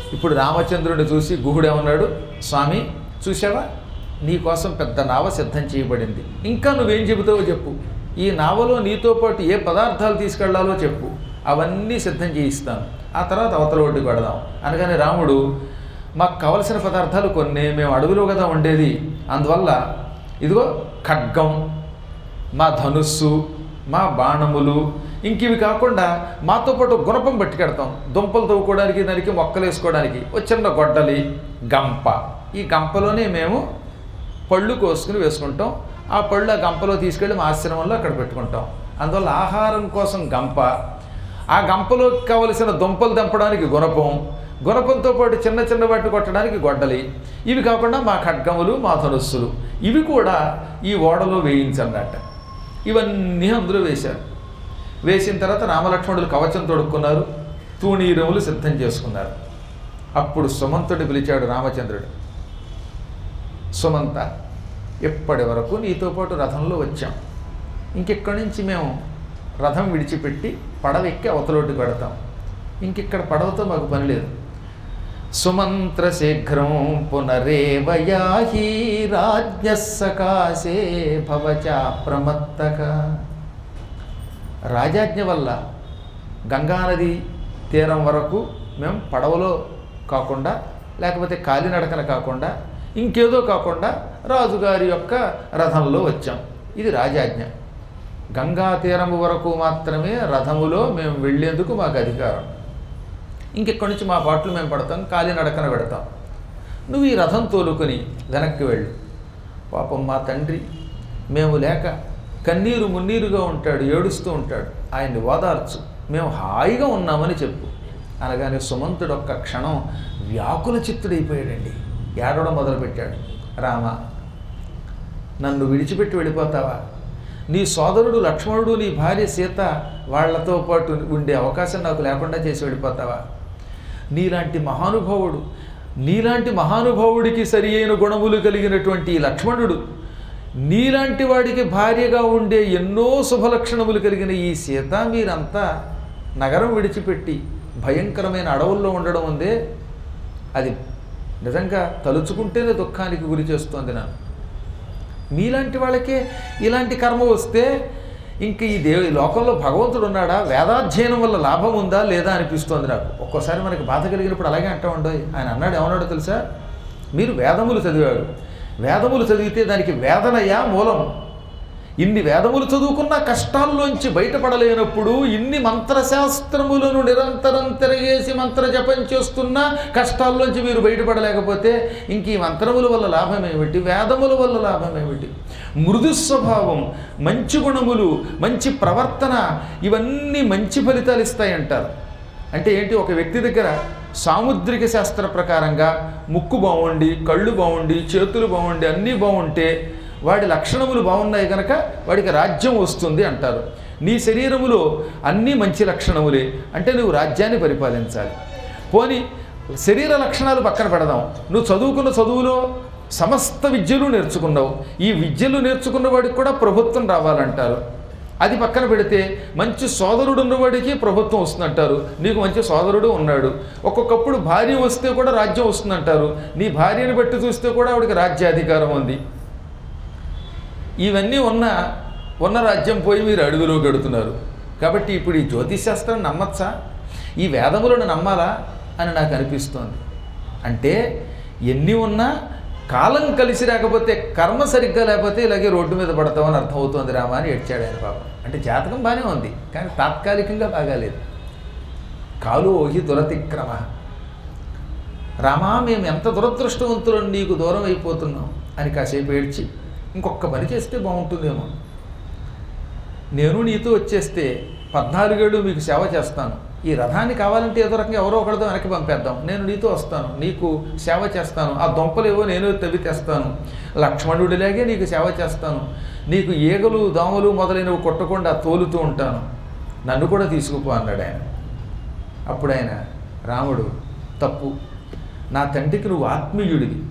ఇప్పుడు రామచంద్రుడిని చూసి గుహుడేమన్నాడు స్వామి చూసావా నీ కోసం పెద్ద నావ సిద్ధం చేయబడింది ఇంకా నువ్వేం చెబుతావో చెప్పు ఈ నావలో నీతో పాటు ఏ పదార్థాలు తీసుకెళ్లాలో చెప్పు అవన్నీ సిద్ధం చేయిస్తాను ఆ తర్వాత అవతల ఒడ్డుకు పెడదాం అనగానే రాముడు మాకు కావలసిన పదార్థాలు కొన్ని మేము అడవిలో కదా ఉండేది అందువల్ల ఇదిగో ఖడ్గం మా ధనుస్సు మా బాణములు ఇంక ఇవి కాకుండా మాతో పాటు గుణపం పట్టుకెడతాం దుంపలు తవ్వుకోవడానికి దానికి మొక్కలు వేసుకోవడానికి ఒక చిన్న గొడ్డలి గంప ఈ గంపలోనే మేము పళ్ళు కోసుకుని వేసుకుంటాం ఆ పళ్ళు ఆ గంపలో తీసుకెళ్ళి మా ఆశ్రమంలో అక్కడ పెట్టుకుంటాం అందువల్ల ఆహారం కోసం గంప ఆ గంపలోకి కావలసిన దుంపలు దంపడానికి గుణపం గుణపంతో పాటు చిన్న చిన్న వాటిని కొట్టడానికి గొడ్డలి ఇవి కాకుండా మా ఖడ్గములు మా ధనుస్సులు ఇవి కూడా ఈ ఓడలో వేయించన్నట్ట ఇవన్నీ అందులో వేశారు వేసిన తర్వాత రామలక్ష్మణులు కవచం తొడుక్కున్నారు తూణీరములు సిద్ధం చేసుకున్నారు అప్పుడు సుమంతుడు పిలిచాడు రామచంద్రుడు సుమంత ఎప్పటి వరకు నీతో పాటు రథంలో వచ్చాం ఇంకెక్కడి నుంచి మేము రథం విడిచిపెట్టి పడవ ఎక్కి అవతలోటి పెడతాం ఇంకిక్కడ పడవతో మాకు పని లేదు సుమంత్ర శీఘ్రం పునరేవయాహి రాజ్ఞ సకాశే భవచ ప్రమత్తక రాజాజ్ఞ వల్ల గంగానది తీరం వరకు మేము పడవలో కాకుండా లేకపోతే కాలినడకన కాకుండా ఇంకేదో కాకుండా రాజుగారి యొక్క రథంలో వచ్చాం ఇది రాజాజ్ఞ గంగా తీరము వరకు మాత్రమే రథములో మేము వెళ్ళేందుకు మాకు అధికారం ఇంకెక్కడి నుంచి మా పాటలు మేము పడతాం కాలినడకన పెడతాం నువ్వు ఈ రథం తోలుకొని వెనక్కి వెళ్ళు పాపం మా తండ్రి మేము లేక కన్నీరు మున్నీరుగా ఉంటాడు ఏడుస్తూ ఉంటాడు ఆయన్ని ఓదార్చు మేము హాయిగా ఉన్నామని చెప్పు అనగానే సుమంతుడు ఒక్క క్షణం వ్యాకుల చిత్తుడైపోయాడండి ఏడవడం మొదలుపెట్టాడు రామ నన్ను విడిచిపెట్టి వెళ్ళిపోతావా నీ సోదరుడు లక్ష్మణుడు నీ భార్య సీత వాళ్లతో పాటు ఉండే అవకాశం నాకు లేకుండా చేసి వెళ్ళిపోతావా నీలాంటి మహానుభావుడు నీలాంటి మహానుభావుడికి సరి అయిన గుణములు కలిగినటువంటి ఈ లక్ష్మణుడు నీలాంటి వాడికి భార్యగా ఉండే ఎన్నో శుభలక్షణములు కలిగిన ఈ సీత మీరంతా నగరం విడిచిపెట్టి భయంకరమైన అడవుల్లో ఉండడం ఉందే అది నిజంగా తలుచుకుంటేనే దుఃఖానికి గురి చేస్తోంది నన్ను మీలాంటి వాళ్ళకే ఇలాంటి కర్మ వస్తే ఇంక ఈ దేవు ఈ లోకంలో భగవంతుడు ఉన్నాడా వేదాధ్యయనం వల్ల లాభం ఉందా లేదా అనిపిస్తోంది నాకు ఒక్కోసారి మనకి బాధ కలిగినప్పుడు అలాగే అంటా ఉండవు ఆయన అన్నాడు ఏమన్నాడో తెలుసా మీరు వేదములు చదివాడు వేదములు చదివితే దానికి వేదనయా మూలం ఇన్ని వేదములు చదువుకున్న కష్టాల్లోంచి బయటపడలేనప్పుడు ఇన్ని మంత్రశాస్త్రములను నిరంతరం తిరగేసి మంత్ర జపం చేస్తున్నా కష్టాల్లోంచి మీరు బయటపడలేకపోతే ఇంక ఈ మంత్రముల వల్ల లాభం ఏమిటి వేదముల వల్ల లాభం ఏమిటి మృదు స్వభావం మంచి గుణములు మంచి ప్రవర్తన ఇవన్నీ మంచి ఫలితాలు ఇస్తాయంటారు అంటే ఏంటి ఒక వ్యక్తి దగ్గర సాముద్రిక శాస్త్ర ప్రకారంగా ముక్కు బాగుండి కళ్ళు బాగుండి చేతులు బాగుండి అన్నీ బాగుంటే వాడి లక్షణములు బాగున్నాయి కనుక వాడికి రాజ్యం వస్తుంది అంటారు నీ శరీరములో అన్నీ మంచి లక్షణములే అంటే నువ్వు రాజ్యాన్ని పరిపాలించాలి పోని శరీర లక్షణాలు పక్కన పెడదాం నువ్వు చదువుకున్న చదువులో సమస్త విద్యలు నేర్చుకున్నావు ఈ విద్యలు నేర్చుకున్న వాడికి కూడా ప్రభుత్వం రావాలంటారు అది పక్కన పెడితే మంచి సోదరుడు ఉన్నవాడికి ప్రభుత్వం వస్తుందంటారు నీకు మంచి సోదరుడు ఉన్నాడు ఒక్కొక్కప్పుడు భార్య వస్తే కూడా రాజ్యం వస్తుందంటారు నీ భార్యని బట్టి చూస్తే కూడా ఆవిడకి రాజ్యాధికారం ఉంది ఇవన్నీ ఉన్న ఉన్న రాజ్యం పోయి మీరు అడుగులో గడుతున్నారు కాబట్టి ఇప్పుడు ఈ జ్యోతిశాస్త్రం నమ్మచ్చా ఈ వేదములను నమ్మాలా అని నాకు అనిపిస్తోంది అంటే ఎన్ని ఉన్నా కాలం కలిసి రాకపోతే కర్మ సరిగ్గా లేకపోతే ఇలాగే రోడ్డు మీద పడతామని అర్థమవుతోంది రామా అని ఏడ్చాడు ఆయన పాపం అంటే జాతకం బాగానే ఉంది కానీ తాత్కాలికంగా బాగాలేదు కాలు ఓహి దురతిక్రమ రామా మేము ఎంత దురదృష్టవంతులను నీకు దూరం అయిపోతున్నాం అని కాసేపు ఏడ్చి ఇంకొక పని చేస్తే బాగుంటుందేమో నేను నీతో వచ్చేస్తే పద్నాలుగేళ్ళు మీకు సేవ చేస్తాను ఈ రథాన్ని కావాలంటే ఏదో రకంగా ఎవరో ఒకరితో వెనక్కి పంపేద్దాం నేను నీతో వస్తాను నీకు సేవ చేస్తాను ఆ దొంపలేవో నేను తవ్వి తెస్తాను లక్ష్మణుడిలాగే నీకు సేవ చేస్తాను నీకు ఈగలు దోమలు మొదలైనవి కొట్టకుండా తోలుతూ ఉంటాను నన్ను కూడా తీసుకుపో అన్నాడు ఆయన అప్పుడు ఆయన రాముడు తప్పు నా తండ్రికి నువ్వు ఆత్మీయుడివి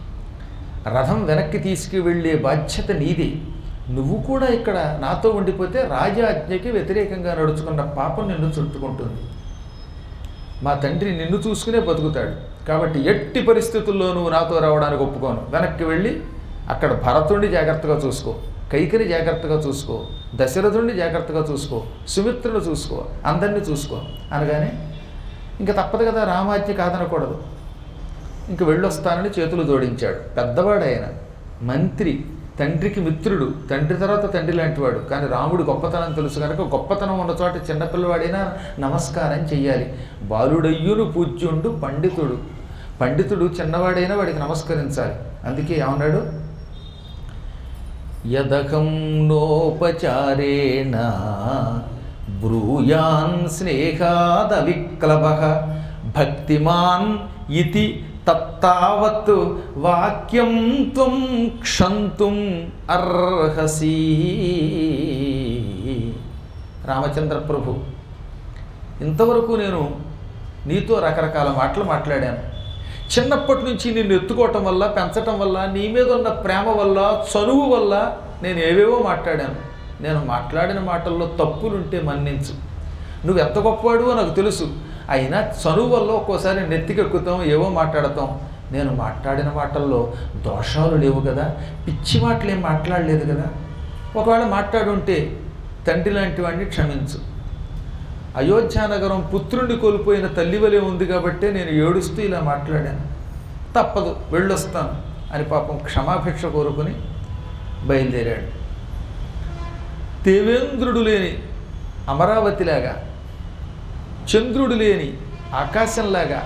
రథం వెనక్కి తీసుకువెళ్ళే బాధ్యత నీదే నువ్వు కూడా ఇక్కడ నాతో ఉండిపోతే రాజాజ్ఞకి వ్యతిరేకంగా నడుచుకున్న పాపం నిన్ను చుట్టుకుంటుంది మా తండ్రి నిన్ను చూసుకునే బతుకుతాడు కాబట్టి ఎట్టి పరిస్థితుల్లో నువ్వు నాతో రావడానికి ఒప్పుకోను వెనక్కి వెళ్ళి అక్కడ భరతుడిని జాగ్రత్తగా చూసుకో కైకని జాగ్రత్తగా చూసుకో దశరథుడిని జాగ్రత్తగా చూసుకో సుమిత్రుని చూసుకో అందరినీ చూసుకో అనగానే ఇంకా తప్పదు కదా రామాజ్ఞ కాదనకూడదు ఇంక వెళ్ళొస్తానని చేతులు జోడించాడు పెద్దవాడు ఆయన మంత్రి తండ్రికి మిత్రుడు తండ్రి తర్వాత తండ్రి లాంటివాడు కానీ రాముడు గొప్పతనం తెలుసు కనుక గొప్పతనం ఉన్న చోట చిన్నపిల్లవాడైనా నమస్కారం చెయ్యాలి బాలుడయ్యును పూజ్యుండు పండితుడు పండితుడు చిన్నవాడైనా వాడికి నమస్కరించాలి అందుకే ఏమన్నాడు యదకం నోపచారేణ బ్రూయాన్ స్నేహాద విక్లవ భక్తిమాన్ ఇతి తత్తావత్ వాక్యం త్వం క్షంతుం అర్హసి రామచంద్ర ప్రభు ఇంతవరకు నేను నీతో రకరకాల మాటలు మాట్లాడాను చిన్నప్పటి నుంచి నిన్ను ఎత్తుకోవటం వల్ల పెంచటం వల్ల నీ మీద ఉన్న ప్రేమ వల్ల చనువు వల్ల నేను ఏవేవో మాట్లాడాను నేను మాట్లాడిన మాటల్లో తప్పులుంటే మన్నించు నువ్వు ఎంత గొప్పవాడువో నాకు తెలుసు అయినా చనువు వల్ల ఒక్కోసారి నెత్తికెక్కుతాం ఏవో మాట్లాడతాం నేను మాట్లాడిన మాటల్లో దోషాలు లేవు కదా పిచ్చి మాటలు ఏం మాట్లాడలేదు కదా ఒకవేళ మాట్లాడుంటే తండ్రి లాంటి వాడిని క్షమించు అయోధ్యానగరం పుత్రుణ్ణి కోల్పోయిన తల్లివలే ఉంది కాబట్టే నేను ఏడుస్తూ ఇలా మాట్లాడాను తప్పదు వెళ్ళొస్తాను అని పాపం క్షమాభిక్ష కోరుకుని బయలుదేరాడు దేవేంద్రుడు లేని అమరావతిలాగా చంద్రుడు లేని ఆకాశంలాగా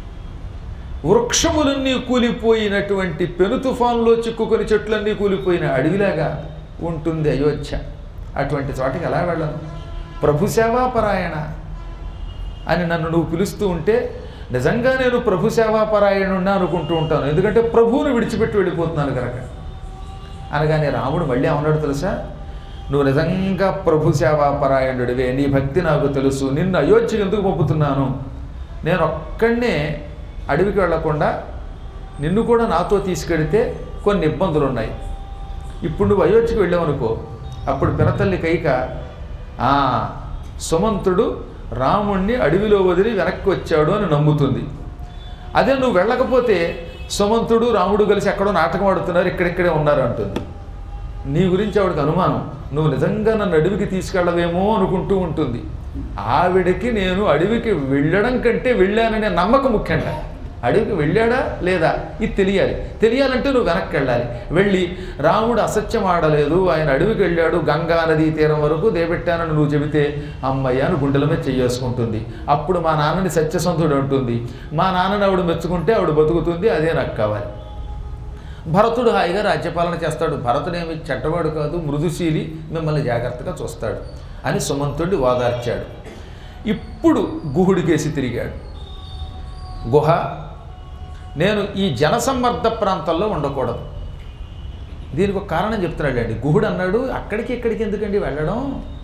వృక్షములన్నీ కూలిపోయినటువంటి పెను తుఫాన్లో చిక్కుకొని చెట్లన్నీ కూలిపోయిన అడవిలాగా ఉంటుంది అయోధ్య అటువంటి చోటకి ఎలా వెళ్ళను ప్రభు సేవాపరాయణ అని నన్ను నువ్వు పిలుస్తూ ఉంటే నిజంగా నేను ప్రభు సేవాపరాయణున్నా అనుకుంటూ ఉంటాను ఎందుకంటే ప్రభువును విడిచిపెట్టి వెళ్ళిపోతున్నాను కనుక అనగానే రాముడు మళ్ళీ ఏమన్నాడు తెలుసా నువ్వు నిజంగా ప్రభు సేవాపరాయణుడివే నీ భక్తి నాకు తెలుసు నిన్ను అయోధ్యకు ఎందుకు పంపుతున్నాను నేను ఒక్కడనే అడవికి వెళ్లకుండా నిన్ను కూడా నాతో తీసుకెడితే కొన్ని ఇబ్బందులు ఉన్నాయి ఇప్పుడు నువ్వు అయోధ్యకు వెళ్ళావనుకో అప్పుడు పినతల్లి కైక "ఆ, సుమంతుడు రాముణ్ణి అడవిలో వదిలి వెనక్కి వచ్చాడు అని నమ్ముతుంది అదే నువ్వు వెళ్ళకపోతే సుమంతుడు రాముడు కలిసి ఎక్కడో నాటకం ఆడుతున్నారు ఇక్కడిక్కడే ఉన్నారు అంటుంది నీ గురించి ఆవిడకి అనుమానం నువ్వు నిజంగా నన్ను అడవికి తీసుకెళ్ళవేమో అనుకుంటూ ఉంటుంది ఆవిడకి నేను అడవికి వెళ్ళడం కంటే వెళ్ళాననే నమ్మకం ముఖ్యంట అడవికి వెళ్ళాడా లేదా ఇది తెలియాలి తెలియాలంటే నువ్వు వెనక్కి వెళ్ళాలి వెళ్ళి రాముడు అసత్యం ఆడలేదు ఆయన అడవికి వెళ్ళాడు గంగా నదీ తీరం వరకు దేబెట్టానని నువ్వు చెబితే అమ్మయ్య అని గుండెల మీద చేసుకుంటుంది అప్పుడు మా నాన్నని సత్యసంధుడు అంటుంది మా నాన్నని ఆవిడ మెచ్చుకుంటే ఆవిడ బతుకుతుంది అదే నాకు కావాలి భరతుడు హాయిగా రాజ్యపాలన చేస్తాడు భరతుడేమి చెడ్డవాడు కాదు మృదుశీలి మిమ్మల్ని జాగ్రత్తగా చూస్తాడు అని సుమంతుడిని ఓదార్చాడు ఇప్పుడు గుహుడికేసి తిరిగాడు గుహ నేను ఈ జనసమ్మర్ద ప్రాంతాల్లో ఉండకూడదు దీనికి ఒక కారణం చెప్తున్నాడండి గుహుడు అన్నాడు అక్కడికి ఇక్కడికి ఎందుకండి వెళ్ళడం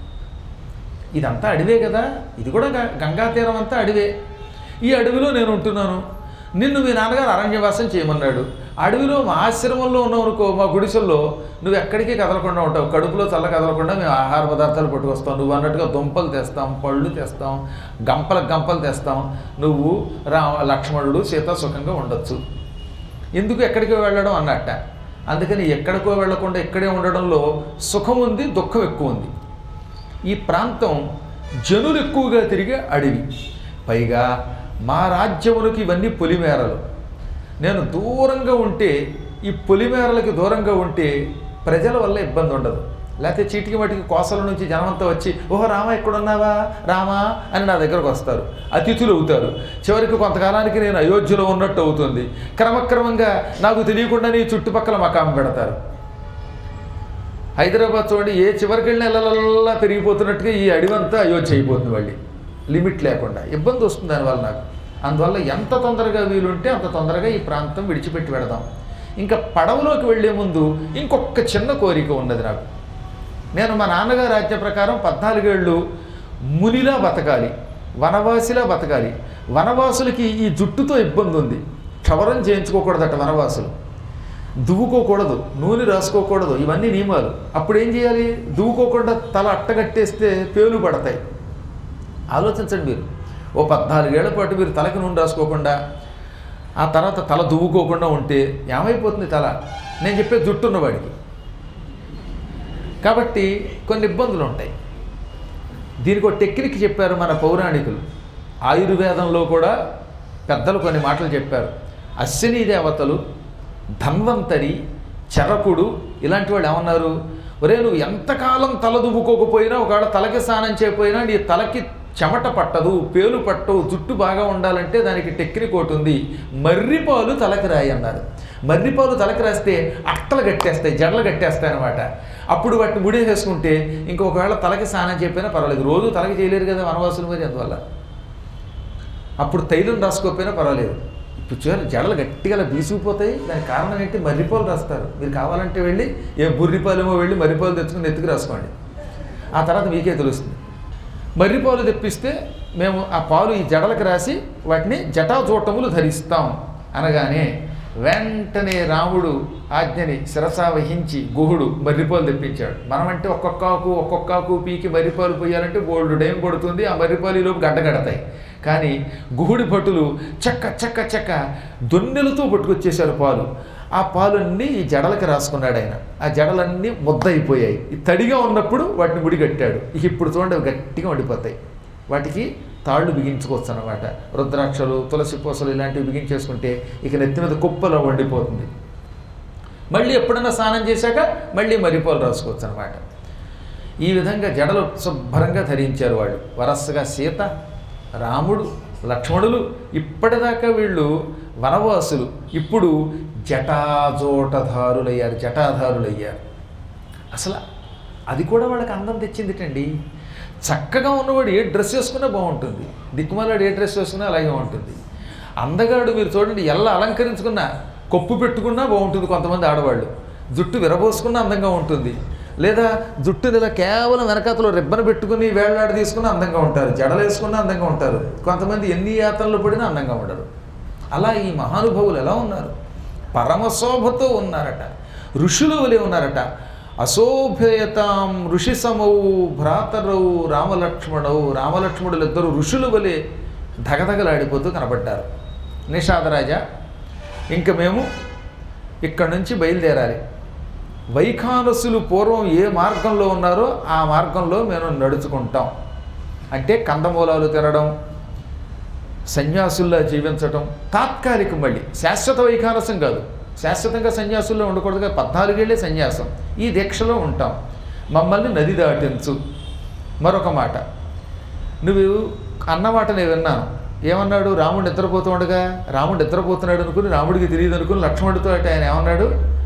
ఇదంతా అడవే కదా ఇది కూడా గ- గంగా తీరం అంతా అడవే ఈ అడవిలో నేను ఉంటున్నాను నిన్ను మీ నాన్నగారు అరణ్యవాసం చేయమన్నాడు అడవిలో మా ఆశ్రమంలో ఉన్నావు మా గుడిసెల్లో నువ్వు ఎక్కడికి కదలకుండా ఉంటావు కడుపులో చల్ల కదలకుండా మేము ఆహార పదార్థాలు పట్టుకొస్తాం నువ్వు అన్నట్టుగా దుంపలు తెస్తాం పళ్ళు తెస్తాం గంపలకు గంపలు తెస్తాం నువ్వు రా లక్ష్మణుడు సీత సుఖంగా ఉండొచ్చు ఎందుకు ఎక్కడికి వెళ్ళడం అన్నట్ట అందుకని ఎక్కడికో వెళ్లకుండా ఇక్కడే ఉండడంలో సుఖం ఉంది దుఃఖం ఎక్కువ ఉంది ఈ ప్రాంతం జనులు ఎక్కువగా తిరిగే అడవి పైగా మా రాజ్యములకు ఇవన్నీ పొలిమేరలు నేను దూరంగా ఉంటే ఈ పొలిమేరలకి దూరంగా ఉంటే ప్రజల వల్ల ఇబ్బంది ఉండదు లేకపోతే చీటికి మటికి కోసల నుంచి జనమంతా వచ్చి ఓహో రామా ఎక్కడున్నావా రామా అని నా దగ్గరకు వస్తారు అతిథులు అవుతారు చివరికి కొంతకాలానికి నేను అయోధ్యలో ఉన్నట్టు అవుతుంది క్రమక్రమంగా నాకు తెలియకుండానే ఈ చుట్టుపక్కల మకాం పెడతారు హైదరాబాద్ చూడండి ఏ చివరికి వెళ్ళిన నెలలల్లా పెరిగిపోతున్నట్టుగా ఈ అడివంతా అయోధ్య అయిపోతుంది మళ్ళీ లిమిట్ లేకుండా ఇబ్బంది వస్తుంది దానివల్ల నాకు అందువల్ల ఎంత తొందరగా వీలుంటే అంత తొందరగా ఈ ప్రాంతం విడిచిపెట్టి పెడదాం ఇంకా పడవలోకి వెళ్ళే ముందు ఇంకొక చిన్న కోరిక ఉన్నది నాకు నేను మా నాన్నగారి ఆజ్ఞ ప్రకారం పద్నాలుగేళ్ళు మునిలా బతకాలి వనవాసిలా బతకాలి వనవాసులకి ఈ జుట్టుతో ఇబ్బంది ఉంది క్షవరం చేయించుకోకూడదట వనవాసులు దువ్వుకోకూడదు నూనె రాసుకోకూడదు ఇవన్నీ నియమాలు అప్పుడు ఏం చేయాలి దువ్వుకోకుండా తల అట్టగట్టేస్తే పేలు పడతాయి ఆలోచించండి మీరు ఓ పద్నాలుగేళ్ల పాటు మీరు తలకి నూనె రాసుకోకుండా ఆ తర్వాత తల దువ్వుకోకుండా ఉంటే ఏమైపోతుంది తల నేను చెప్పే జుట్టు ఉన్నవాడికి కాబట్టి కొన్ని ఇబ్బందులు ఉంటాయి దీనికి ఒక టెక్నిక్ చెప్పారు మన పౌరాణికులు ఆయుర్వేదంలో కూడా పెద్దలు కొన్ని మాటలు చెప్పారు అశ్విని దేవతలు ధన్వంతరి చరకుడు ఇలాంటి వాళ్ళు ఏమన్నారు ఒరే నువ్వు ఎంతకాలం తల దువ్వుకోకపోయినా ఒకవేళ తలకి స్నానం చేయకపోయినా నీ తలకి చెమట పట్టదు పేలు పట్టవు జుట్టు బాగా ఉండాలంటే దానికి టెక్నిక్ ఒకటి ఉంది మర్రిపాలు తలకి రాయి అన్నారు మర్రిపాలు తలకి రాస్తే అట్టలు కట్టేస్తాయి జడలు కట్టేస్తాయి అనమాట అప్పుడు వాటిని ముడేసేసుకుంటే ఇంకొకవేళ తలకి స్నానం చెప్పినా పర్వాలేదు రోజు తలకి చేయలేరు కదా వనవాసులు మరి అందువల్ల అప్పుడు తైలం రాసుకోకపోయినా పర్వాలేదు ఇప్పుడు చూడండి జడలు గట్టిగా అలా బీసుకుపోతాయి దానికి కారణం ఏంటి మర్రిపాలు రాస్తారు మీరు కావాలంటే వెళ్ళి ఏ బుర్రిపాలేమో వెళ్ళి మర్రిపాలు తెచ్చుకుని ఎత్తుకు రాసుకోండి ఆ తర్వాత మీకే తెలుస్తుంది మర్రిపాలు తెప్పిస్తే మేము ఆ పాలు ఈ జడలకు రాసి వాటిని జటాజూటములు ధరిస్తాం అనగానే వెంటనే రాముడు ఆజ్ఞని శిరసా వహించి గుహుడు మర్రిపాలు తెప్పించాడు మనమంటే ఒక్కొక్కాకు ఒక్కొక్కాకు పీకి మర్రిపాలు పోయాలంటే బోల్డ్ డేం పడుతుంది ఆ మర్రిపాలు ఈలోపు గడ్డ కడతాయి కానీ గుహుడి భటులు చక్క చక్క చక్క దొన్నెలతో పట్టుకొచ్చేశారు పాలు ఆ పాలన్నీ ఈ జడలకి రాసుకున్నాడు ఆయన ఆ జడలన్నీ ముద్దయిపోయాయి ఈ తడిగా ఉన్నప్పుడు వాటిని ముడిగట్టాడు ఇక ఇప్పుడు చూడండి అవి గట్టిగా వండిపోతాయి వాటికి తాళ్ళు బిగించుకోవచ్చు అనమాట రుద్రాక్షలు తులసి పూసలు ఇలాంటివి బిగించేసుకుంటే ఇక నెత్తి మీద కుప్పలో వండిపోతుంది మళ్ళీ ఎప్పుడైనా స్నానం చేశాక మళ్ళీ మరిపాలు రాసుకోవచ్చు అనమాట ఈ విధంగా జడలు శుభ్రంగా ధరించారు వాళ్ళు వరసగా సీత రాముడు లక్ష్మణులు ఇప్పటిదాకా వీళ్ళు వనవాసులు ఇప్పుడు జటాజోటధారులయ్యారు జటాధారులయ్యారు అసలు అది కూడా వాళ్ళకి అందం తెచ్చిందిటండి చక్కగా ఉన్నవాడు ఏ డ్రెస్ వేసుకున్నా బాగుంటుంది దిక్కుమాలాడు ఏ డ్రెస్ వేసుకున్నా అలాగే ఉంటుంది అందగాడు మీరు చూడండి ఎలా అలంకరించుకున్నా కొప్పు పెట్టుకున్నా బాగుంటుంది కొంతమంది ఆడవాళ్ళు జుట్టు విరబోసుకున్నా అందంగా ఉంటుంది లేదా జుట్టుని ఇలా కేవలం వెనకాతలో రిబ్బన్ పెట్టుకుని వేళ్లాడి తీసుకుని అందంగా ఉంటారు జడలు వేసుకున్నా అందంగా ఉంటారు కొంతమంది ఎన్ని యాత్రలు పడినా అందంగా ఉండరు అలా ఈ మహానుభావులు ఎలా ఉన్నారు పరమశోభతో ఉన్నారట ఋషులు వలె ఉన్నారట అశోభేతాం ఋషి సమౌ భ్రాతరౌ రామలక్ష్మణౌ రామలక్ష్మణులు ఇద్దరు ఋషుల వలె ధగధగలాడిపోతూ కనబడ్డారు నిషాదరాజా ఇంక మేము ఇక్కడి నుంచి బయలుదేరాలి వైఖానసులు పూర్వం ఏ మార్గంలో ఉన్నారో ఆ మార్గంలో మేము నడుచుకుంటాం అంటే కందమూలాలు తినడం సన్యాసుల్లా జీవించటం తాత్కాలికం మళ్ళీ శాశ్వత వైఖానసం కాదు శాశ్వతంగా సన్యాసుల్లో ఉండకూడదుగా పద్నాలుగేళ్లే సన్యాసం ఈ దీక్షలో ఉంటాం మమ్మల్ని నది దాటించు మరొక మాట నువ్వు అన్నమాట నేను విన్నాను ఏమన్నాడు రాముడు నిద్రపోతూ ఉండగా రాముడు నిద్రపోతున్నాడు అనుకుని రాముడికి తెలియదు అనుకుని లక్ష్మణుడితో అంటే ఆయన ఏమన్నాడు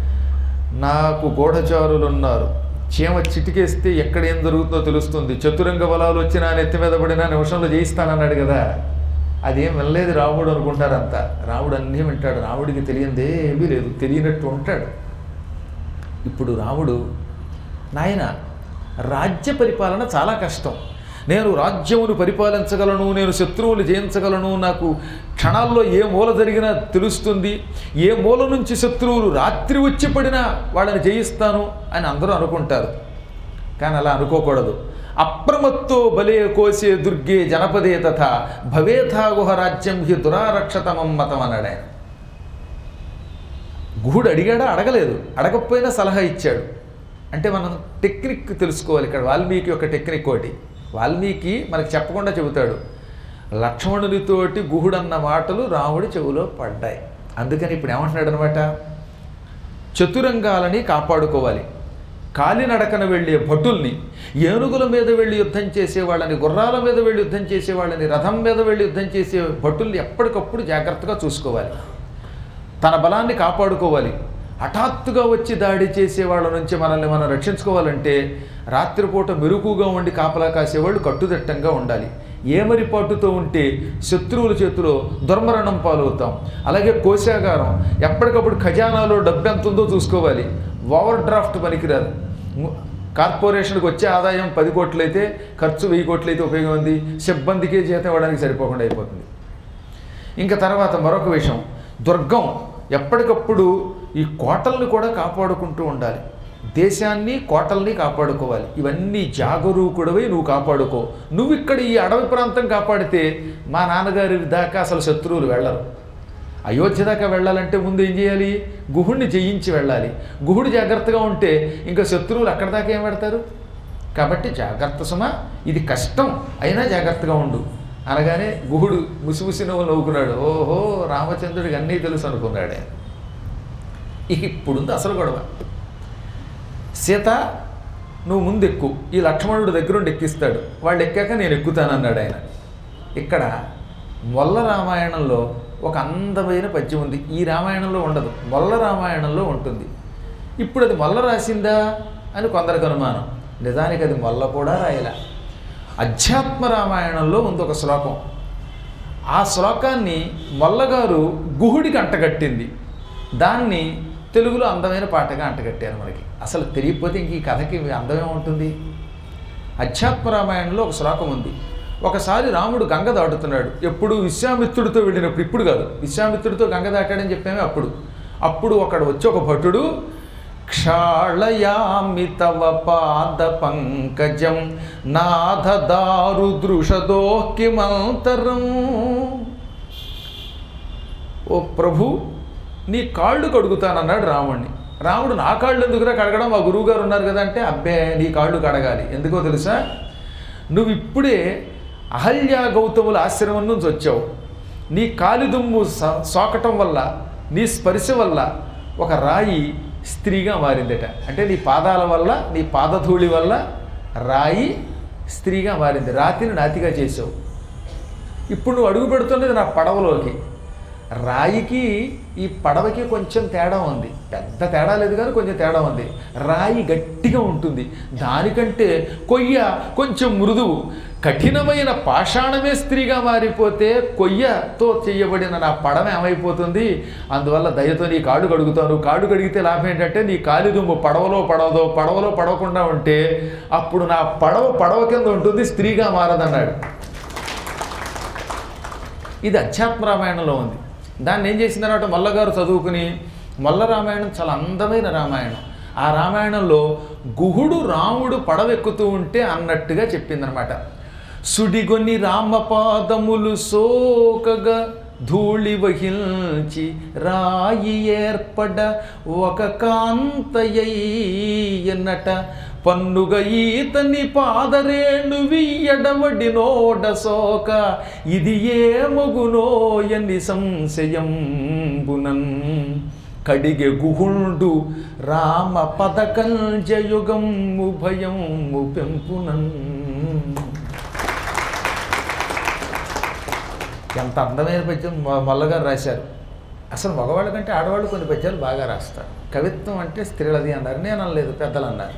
నాకు గూఢచారులు ఉన్నారు చీమ చిటికేస్తే ఎక్కడ ఏం జరుగుతుందో తెలుస్తుంది చతురంగ బలాలు వచ్చి నా నెత్తి మీద పడినా నిమిషంలో జయిస్తానన్నాడు కదా అదేం వినలేదు రాముడు అనుకుంటారంతా రాముడు అన్నీ వింటాడు రాముడికి తెలియందే ఏమీ లేదు తెలియనట్టు ఉంటాడు ఇప్పుడు రాముడు నాయన రాజ్య పరిపాలన చాలా కష్టం నేను రాజ్యమును పరిపాలించగలను నేను శత్రువులు జయించగలను నాకు క్షణాల్లో ఏ మూల జరిగినా తెలుస్తుంది ఏ మూల నుంచి శత్రువులు రాత్రి వచ్చి పడినా వాళ్ళని జయిస్తాను అని అందరూ అనుకుంటారు కానీ అలా అనుకోకూడదు అప్రమత్తో బలే కోసే దుర్గే జనపదే తథ భవేథాగుహ రాజ్యం హి దురారక్షతమం మతం అన్నాడు ఆయన గుహుడు అడిగాడా అడగలేదు అడగకపోయినా సలహా ఇచ్చాడు అంటే మనం టెక్నిక్ తెలుసుకోవాలి ఇక్కడ వాల్మీకి యొక్క టెక్నిక్ ఒకటి వాల్మీకి మనకి చెప్పకుండా చెబుతాడు లక్ష్మణునితోటి గుహుడన్న మాటలు రాముడి చెవిలో పడ్డాయి అందుకని ఇప్పుడు ఏమంటున్నాడు అనమాట చతురంగాలని కాపాడుకోవాలి కాలినడకన వెళ్ళే భటుల్ని ఏనుగుల మీద వెళ్ళి యుద్ధం చేసే వాళ్ళని గుర్రాల మీద వెళ్ళి యుద్ధం చేసే వాళ్ళని రథం మీద వెళ్ళి యుద్ధం చేసే భటుల్ని ఎప్పటికప్పుడు జాగ్రత్తగా చూసుకోవాలి తన బలాన్ని కాపాడుకోవాలి హఠాత్తుగా వచ్చి దాడి చేసే వాళ్ళ నుంచి మనల్ని మనం రక్షించుకోవాలంటే రాత్రిపూట మెరుగుగా ఉండి కాపలా కాసేవాళ్ళు కట్టుదిట్టంగా ఉండాలి ఏమరిపాటుతో ఉంటే శత్రువుల చేతిలో దుర్మరణం పాలవుతాం అలాగే కోశాగారం ఎప్పటికప్పుడు ఖజానాలో డబ్బు ఎంత ఉందో చూసుకోవాలి ఓవర్ డ్రాఫ్ట్ పనికిరాదు ము- కార్పొరేషన్కి వచ్చే ఆదాయం పది కోట్లయితే ఖర్చు వెయ్యి కోట్లయితే ఉపయోగం ఉంది సిబ్బందికే జీతం ఇవ్వడానికి సరిపోకుండా అయిపోతుంది ఇంకా తర్వాత మరొక విషయం దుర్గం ఎప్పటికప్పుడు ఈ కోటల్ని కూడా కాపాడుకుంటూ ఉండాలి దేశాన్ని కోటల్ని కాపాడుకోవాలి ఇవన్నీ జాగరూకుడవై నువ్వు కాపాడుకో నువ్వు ఇక్కడ ఈ అడవి ప్రాంతం కాపాడితే మా నాన్నగారి దాకా అసలు శత్రువులు వెళ్ళరు అయోధ్య దాకా వెళ్ళాలంటే ముందు ఏం చేయాలి గుహుడిని జయించి వెళ్ళాలి గుహుడు జాగ్రత్తగా ఉంటే ఇంకా శత్రువులు అక్కడ దాకా ఏం పెడతారు కాబట్టి జాగ్రత్త సుమ ఇది కష్టం అయినా జాగ్రత్తగా ఉండు అనగానే గుహుడు ముసిముసి నువ్వు నవ్వుకున్నాడు ఓహో రామచంద్రుడికి అన్నీ తెలుసు అనుకున్నాడే ఇక ఇప్పుడుంది అసలు గొడవ సీత నువ్వు ముందు ఎక్కు ఈ లక్ష్మణుడు దగ్గరుండి ఎక్కిస్తాడు వాళ్ళు ఎక్కాక నేను ఎక్కుతానన్నాడు ఆయన ఇక్కడ మొల్ల రామాయణంలో ఒక అందమైన పద్యం ఉంది ఈ రామాయణంలో ఉండదు మొల్ల రామాయణంలో ఉంటుంది ఇప్పుడు అది మొల్ల రాసిందా అని కొందరికి అనుమానం నిజానికి అది మొల్ల కూడా రాయలా అధ్యాత్మ రామాయణంలో ఉంది ఒక శ్లోకం ఆ శ్లోకాన్ని మొల్లగారు గుహుడికి అంటగట్టింది దాన్ని తెలుగులో అందమైన పాటగా అంటగట్టారు మనకి అసలు తెలియకపోతే ఇంక ఈ కథకి అందమే ఉంటుంది అధ్యాత్మ రామాయణంలో ఒక శ్లోకం ఉంది ఒకసారి రాముడు గంగ దాటుతున్నాడు ఎప్పుడు విశ్వామిత్రుడితో వెళ్ళినప్పుడు ఇప్పుడు కాదు విశ్వామిత్రుడితో గంగ దాటాడని చెప్పామే అప్పుడు అప్పుడు ఒకడు వచ్చి ఒక భటుడు క్షాళయామి తవ పాద పంకజం నాథ దారు దృషదో కిమంతరం ఓ ప్రభు నీ కాళ్ళు కడుగుతానన్నాడు రాముణ్ణి రాముడు నా కాళ్ళు ఎందుకురా కడగడం మా గురువుగారు ఉన్నారు కదా అంటే అబ్బే నీ కాళ్ళు కడగాలి ఎందుకో తెలుసా నువ్వు ఇప్పుడే అహల్య గౌతముల ఆశ్రమం నుంచి వచ్చావు నీ కాలిదుమ్ము స- సోకటం వల్ల నీ స్పర్శ వల్ల ఒక రాయి స్త్రీగా మారిందట అంటే నీ పాదాల వల్ల నీ పాదధూళి వల్ల రాయి స్త్రీగా మారింది రాతిని నాతిగా చేసావు ఇప్పుడు నువ్వు అడుగు పెడుతున్నది నా పడవలోకి రాయికి ఈ పడవకి కొంచెం తేడా ఉంది పెద్ద తేడా లేదు కానీ కొంచెం తేడా ఉంది రాయి గట్టిగా ఉంటుంది దానికంటే కొయ్య కొంచెం మృదువు కఠినమైన పాషాణమే స్త్రీగా మారిపోతే కొయ్యతో చేయబడిన నా పడవ ఏమైపోతుంది అందువల్ల దయతో నీ కాడు కడుగుతాను కాడు కడిగితే లాభం ఏంటంటే నీ కాలిదుమ్ము పడవలో పడవదో పడవలో పడవకుండా ఉంటే అప్పుడు నా పడవ పడవ కింద ఉంటుంది స్త్రీగా మారదన్నాడు ఇది అధ్యాత్మ రామాయణంలో ఉంది దాన్ని ఏం చేసిన తర్వాత మల్లగారు చదువుకుని మల్ల రామాయణం చాలా అందమైన రామాయణం ఆ రామాయణంలో గుహుడు రాముడు పడవెక్కుతూ ఉంటే అన్నట్టుగా చెప్పిందనమాట సుడిగొని రామపాదములు సోకగా ధూళి వహించి రాయి ఏర్పడ ఒక కాంతయ్యన్నట పన్నుగ ఈతని పాదరేణు వియ్యడవడి నోడ సోక ఇది ఏ మగునోయని సంశయంబునన్ కడిగె గుహుండు రామ పదకంజయుగము భయము పెంపునన్ ఎంత అందమైన పద్యం మొ- మొల్లగారు రాశారు అసలు మగవాళ్ళ కంటే ఆడవాళ్ళు కొన్ని పద్యాలు బాగా రాస్తారు కవిత్వం అంటే స్త్రీలది అన్నారు నేను అనలేదు పెద్దలు అన్నారు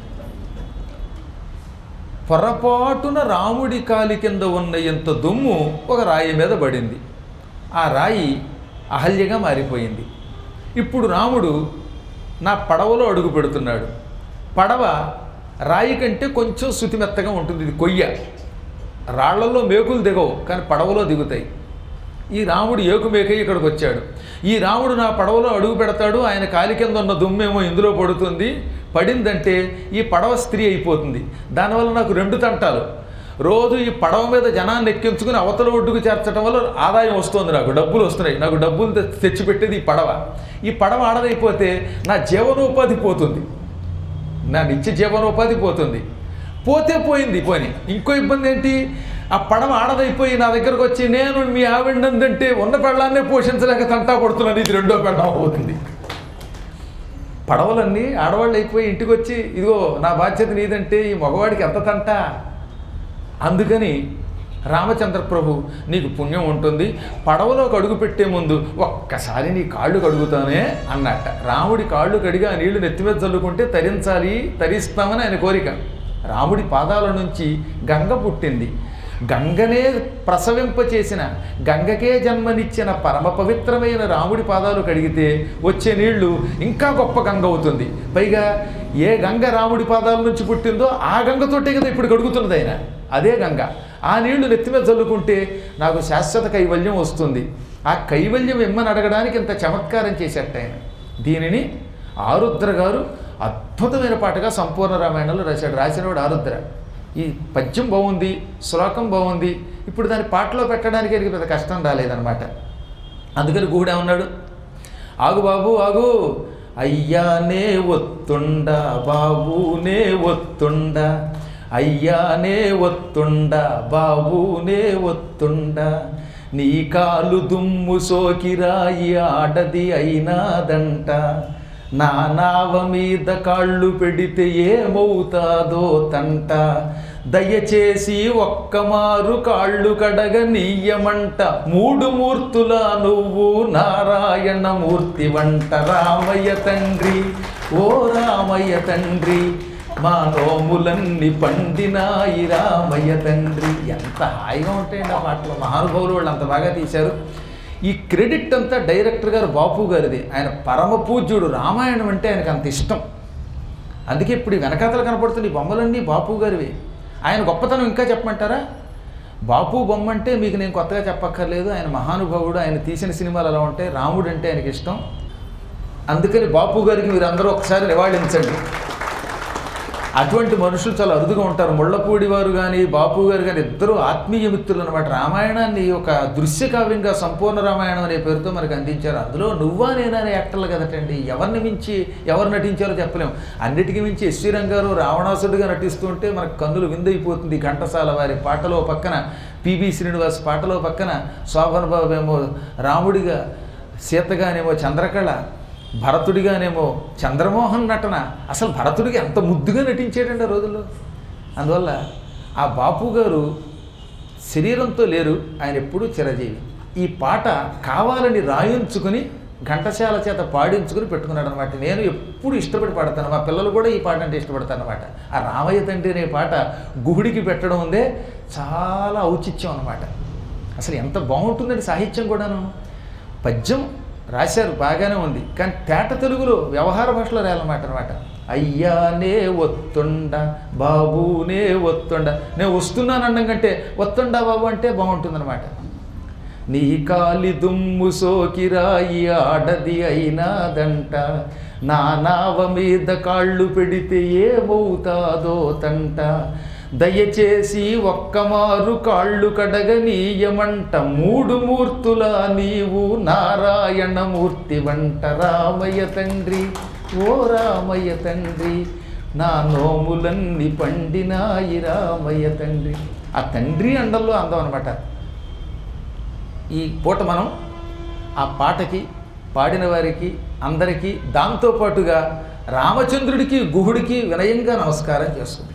పొరపాటున రాముడి కాలి కింద ఉన్న ఎంత దుమ్ము ఒక రాయి మీద పడింది ఆ రాయి అహల్యగా మారిపోయింది ఇప్పుడు రాముడు నా పడవలో అడుగు పెడుతున్నాడు పడవ రాయి కంటే కొంచెం శుతిమెత్తగా ఉంటుంది ఇది కొయ్య రాళ్లలో మేకులు దిగవు కానీ పడవలో దిగుతాయి ఈ రాముడు ఏకు మేకై ఇక్కడికి వచ్చాడు ఈ రాముడు నా పడవలో అడుగు పెడతాడు ఆయన కాలి కింద ఉన్న దుమ్మేమో ఇందులో పడుతుంది పడిందంటే ఈ పడవ స్త్రీ అయిపోతుంది దానివల్ల నాకు రెండు తంటాలు రోజు ఈ పడవ మీద జనాన్ని ఎక్కించుకుని అవతల ఒడ్డుకు చేర్చడం వల్ల ఆదాయం వస్తుంది నాకు డబ్బులు వస్తున్నాయి నాకు డబ్బులు తె- తెచ్చిపెట్టేది ఈ పడవ ఈ పడవ ఆడదైపోతే నా జీవనోపాధి పోతుంది నా నిత్య జీవనోపాధి పోతుంది పోతే పోయింది పోని ఇంకో ఇబ్బంది ఏంటి ఆ పడవ ఆడదైపోయి నా దగ్గరకు వచ్చి నేను మీ ఆవిడందంటే ఉన్న పెళ్ళాన్నే పోషించలేక తంటా పడుతున్నాను ఇది రెండో పెళ్ళం అవుతుంది పడవలన్నీ ఆడవాళ్ళు అయిపోయి ఇంటికి వచ్చి ఇదిగో నా బాధ్యత నీదంటే ఈ మగవాడికి ఎంత తంట అందుకని రామచంద్ర ప్రభు నీకు పుణ్యం ఉంటుంది పడవలోకి అడుగు పెట్టే ముందు ఒక్కసారి నీ కాళ్ళు కడుగుతానే అన్నట్ట రాముడి కాళ్ళు కడిగి ఆ నీళ్లు నెత్తి మీద చల్లుకుంటే తరించాలి తరిస్తామని ఆయన కోరిక రాముడి పాదాల నుంచి గంగ పుట్టింది గంగనే ప్రసవింపచేసిన గంగకే జన్మనిచ్చిన పరమ పవిత్రమైన రాముడి పాదాలు కడిగితే వచ్చే నీళ్లు ఇంకా గొప్ప గంగ అవుతుంది పైగా ఏ గంగ రాముడి పాదాల నుంచి పుట్టిందో ఆ గంగతోటే కదా ఇప్పుడు కడుగుతున్నది ఆయన అదే గంగ ఆ నీళ్లు నెత్తి మీద చల్లుకుంటే నాకు శాశ్వత కైవల్యం వస్తుంది ఆ కైవల్యం ఇమ్మని అడగడానికి ఇంత చమత్కారం చేసేట ఆయన దీనిని ఆరుద్ర గారు అద్భుతమైన పాటగా సంపూర్ణ రామాయణంలో రాశాడు రాసినవాడు ఆరుద్ర ఈ పద్యం బాగుంది శ్లోకం బాగుంది ఇప్పుడు దాన్ని పాటలో పెట్టడానికి ఆయనకి పెద్ద కష్టం రాలేదనమాట అందుకని గుహుడు ఏమన్నాడు ఆగు బాబు ఆగు అయ్యానే ఒత్తుండ బాబునే ఒత్తుండ అయ్యానే ఒత్తుండ బాబునే ఒత్తుండ నీ కాలు దుమ్ము సోకిరాయి ఆడది అయినాదంట నా నావ మీద కాళ్ళు పెడితే ఏమవుతాదో తంట దయచేసి ఒక్కమారు కాళ్ళు కడగ నీయమంట మూడు మూర్తుల నువ్వు నారాయణ మూర్తి వంట రామయ్య తండ్రి ఓ రామయ్య తండ్రి మా నోములన్నీ పండినాయి రామయ్య తండ్రి ఎంత హాయిగా ఉంటాయండి ఆ పాటలు మహానుభావులు వాళ్ళు అంత బాగా తీశారు ఈ క్రెడిట్ అంతా డైరెక్టర్ గారు బాపు గారిది ఆయన పరమ పూజ్యుడు రామాయణం అంటే ఆయనకు అంత ఇష్టం అందుకే ఇప్పుడు ఈ వెనకాతలు కనపడుతున్న ఈ బొమ్మలన్నీ బాపు గారివి ఆయన గొప్పతనం ఇంకా చెప్పమంటారా బాపు బొమ్మ అంటే మీకు నేను కొత్తగా చెప్పక్కర్లేదు ఆయన మహానుభావుడు ఆయన తీసిన సినిమాలు అలా ఉంటాయి రాముడు అంటే ఆయనకి ఇష్టం అందుకని బాపు గారికి మీరు అందరూ ఒకసారి నివాళించండి అటువంటి మనుషులు చాలా అరుదుగా ఉంటారు ముళ్ళపూడి వారు కానీ బాపు గారు కానీ ఇద్దరు ఆత్మీయ మిత్రులు అనమాట రామాయణాన్ని ఒక దృశ్య కావ్యంగా సంపూర్ణ రామాయణం అనే పేరుతో మనకు అందించారు అందులో నువ్వా నేనా అనే యాక్టర్లు కదటండి ఎవరిని మించి ఎవరు నటించారో చెప్పలేం అన్నిటికీ మించి ఎస్వి రంగారు రావణాసుడిగా నటిస్తుంటే మనకు కన్నులు విందైపోతుంది ఘంటసాల వారి పాటలో పక్కన పిబి శ్రీనివాస్ పాటలో పక్కన శోభన్ బాబు ఏమో రాముడిగా సీతగానేమో చంద్రకళ భరతుడిగానేమో చంద్రమోహన్ నటన అసలు భరతుడికి ఎంత ముద్దుగా నటించాడండి ఆ రోజుల్లో అందువల్ల ఆ బాపు గారు శరీరంతో లేరు ఆయన ఎప్పుడూ చిరజీవి ఈ పాట కావాలని రాయించుకుని ఘంటశాల చేత పాడించుకుని పెట్టుకున్నాడు అనమాట నేను ఎప్పుడు ఇష్టపడి పాడతాను మా పిల్లలు కూడా ఈ పాట అంటే ఇష్టపడతాను అనమాట ఆ రామయ్య తండ్రి అనే పాట గుహుడికి పెట్టడం ఉందే చాలా ఔచిత్యం అనమాట అసలు ఎంత బాగుంటుందండి సాహిత్యం కూడాను పద్యం రాశారు బాగానే ఉంది కానీ తేట తెలుగులో వ్యవహార భాషలో రాయాలన్నమాట అనమాట అయ్యానే ఒత్తుండ బాబునే ఒత్తుండ నేను వస్తున్నాను అనడం కంటే ఒత్తుండా బాబు అంటే బాగుంటుందన్నమాట నీ కాలి దుమ్ము సోకిరాయి ఆడది అయినాదంట నా నావ మీద కాళ్ళు పెడితే ఏమవుతాదో తంట దయచేసి ఒక్కమారు కాళ్ళు కడగనీయమంట మూడు మూర్తుల నీవు నారాయణ మూర్తి వంట రామయ్య తండ్రి ఓ రామయ్య తండ్రి నా నోములన్నీ పండినాయి రామయ్య తండ్రి ఆ తండ్రి అండల్లో అందం అనమాట ఈ పూట మనం ఆ పాటకి పాడిన వారికి అందరికీ దాంతోపాటుగా రామచంద్రుడికి గుహుడికి వినయంగా నమస్కారం చేసుకుంది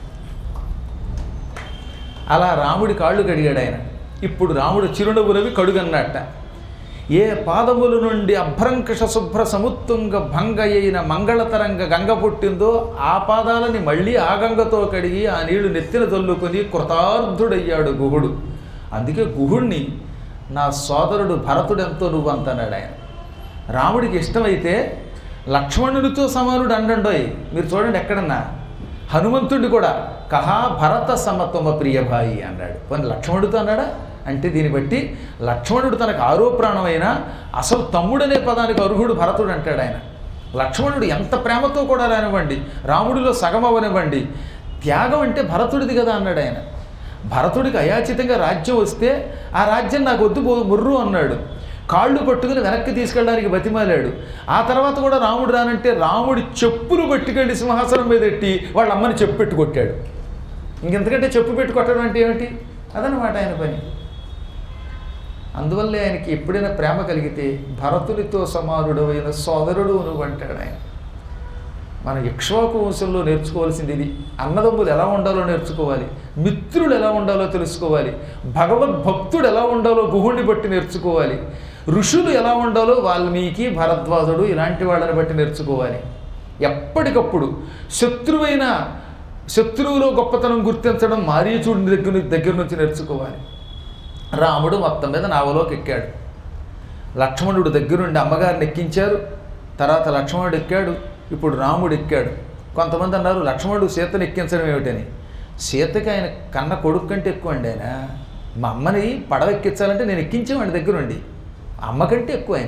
అలా రాముడి కాళ్ళు కడిగాడు ఆయన ఇప్పుడు రాముడు చిరునవ్వులవి కడుగన్నట్ట ఏ పాదముల నుండి అభ్రంకష శుభ్ర సముత్తుంగ భంగ అయిన మంగళతరంగ గంగ పుట్టిందో ఆ పాదాలని మళ్ళీ ఆ గంగతో కడిగి ఆ నీళ్లు నెత్తిన తల్లుకొని కృతార్థుడయ్యాడు గుహుడు అందుకే గుహుణ్ణి నా సోదరుడు భరతుడెంతో నువ్వంతన్నాడు ఆయన రాముడికి ఇష్టమైతే లక్ష్మణుడితో సమానుడు అండండోయ్ మీరు చూడండి ఎక్కడన్నా హనుమంతుడి కూడా కహా భరత సమతమ ప్రియభాయి అన్నాడు కొన్ని లక్ష్మణుడితో అన్నాడా అంటే దీన్ని బట్టి లక్ష్మణుడు తనకు ఆరో ప్రాణమైన అసలు తమ్ముడనే పదానికి అర్హుడు భరతుడు అంటాడు ఆయన లక్ష్మణుడు ఎంత ప్రేమతో కూడా రానివ్వండి రాముడిలో సగం అవనివ్వండి త్యాగం అంటే భరతుడిది కదా అన్నాడు ఆయన భరతుడికి అయాచితంగా రాజ్యం వస్తే ఆ రాజ్యం నాకు వద్దు పో ముర్రు అన్నాడు కాళ్ళు పట్టుకుని వెనక్కి తీసుకెళ్ళడానికి బతిమాలాడు ఆ తర్వాత కూడా రాముడు రానంటే రాముడి చెప్పులు పట్టుకెళ్ళి సింహాసనం మీద ఎట్టి వాళ్ళ అమ్మని చెప్పు పెట్టి కొట్టాడు ఇంకెంతకంటే చెప్పు పెట్టి కొట్టడం అంటే ఏమిటి అదనమాట ఆయన పని అందువల్లే ఆయనకి ఎప్పుడైనా ప్రేమ కలిగితే భరతునితో సమానుడు అయిన సోదరుడు నువ్వు అంటాడు ఆయన మన ఇక్ష్వాకు వంశంలో నేర్చుకోవాల్సింది ఇది అన్నదమ్ములు ఎలా ఉండాలో నేర్చుకోవాలి మిత్రులు ఎలా ఉండాలో తెలుసుకోవాలి భగవద్భక్తుడు ఎలా ఉండాలో గుహుడిని బట్టి నేర్చుకోవాలి ఋషులు ఎలా ఉండాలో వాల్మీకి భరద్వాజుడు ఇలాంటి వాళ్ళని బట్టి నేర్చుకోవాలి ఎప్పటికప్పుడు శత్రువైన శత్రువులో గొప్పతనం గుర్తించడం మారీచుడి దగ్గర దగ్గర నుంచి నేర్చుకోవాలి రాముడు మొత్తం మీద నావలోకి ఎక్కాడు లక్ష్మణుడు దగ్గరుండి అమ్మగారిని ఎక్కించారు తర్వాత లక్ష్మణుడు ఎక్కాడు ఇప్పుడు రాముడు ఎక్కాడు కొంతమంది అన్నారు లక్ష్మణుడు సీతను ఎక్కించడం ఏమిటని సీతకి ఆయన కన్న కొడుకు కంటే ఎక్కువ అండి ఆయన మా అమ్మని పడవ ఎక్కించాలంటే నేను ఎక్కించేవాడి దగ్గరుండి అమ్మ కంటే ఎక్కువ ఆయన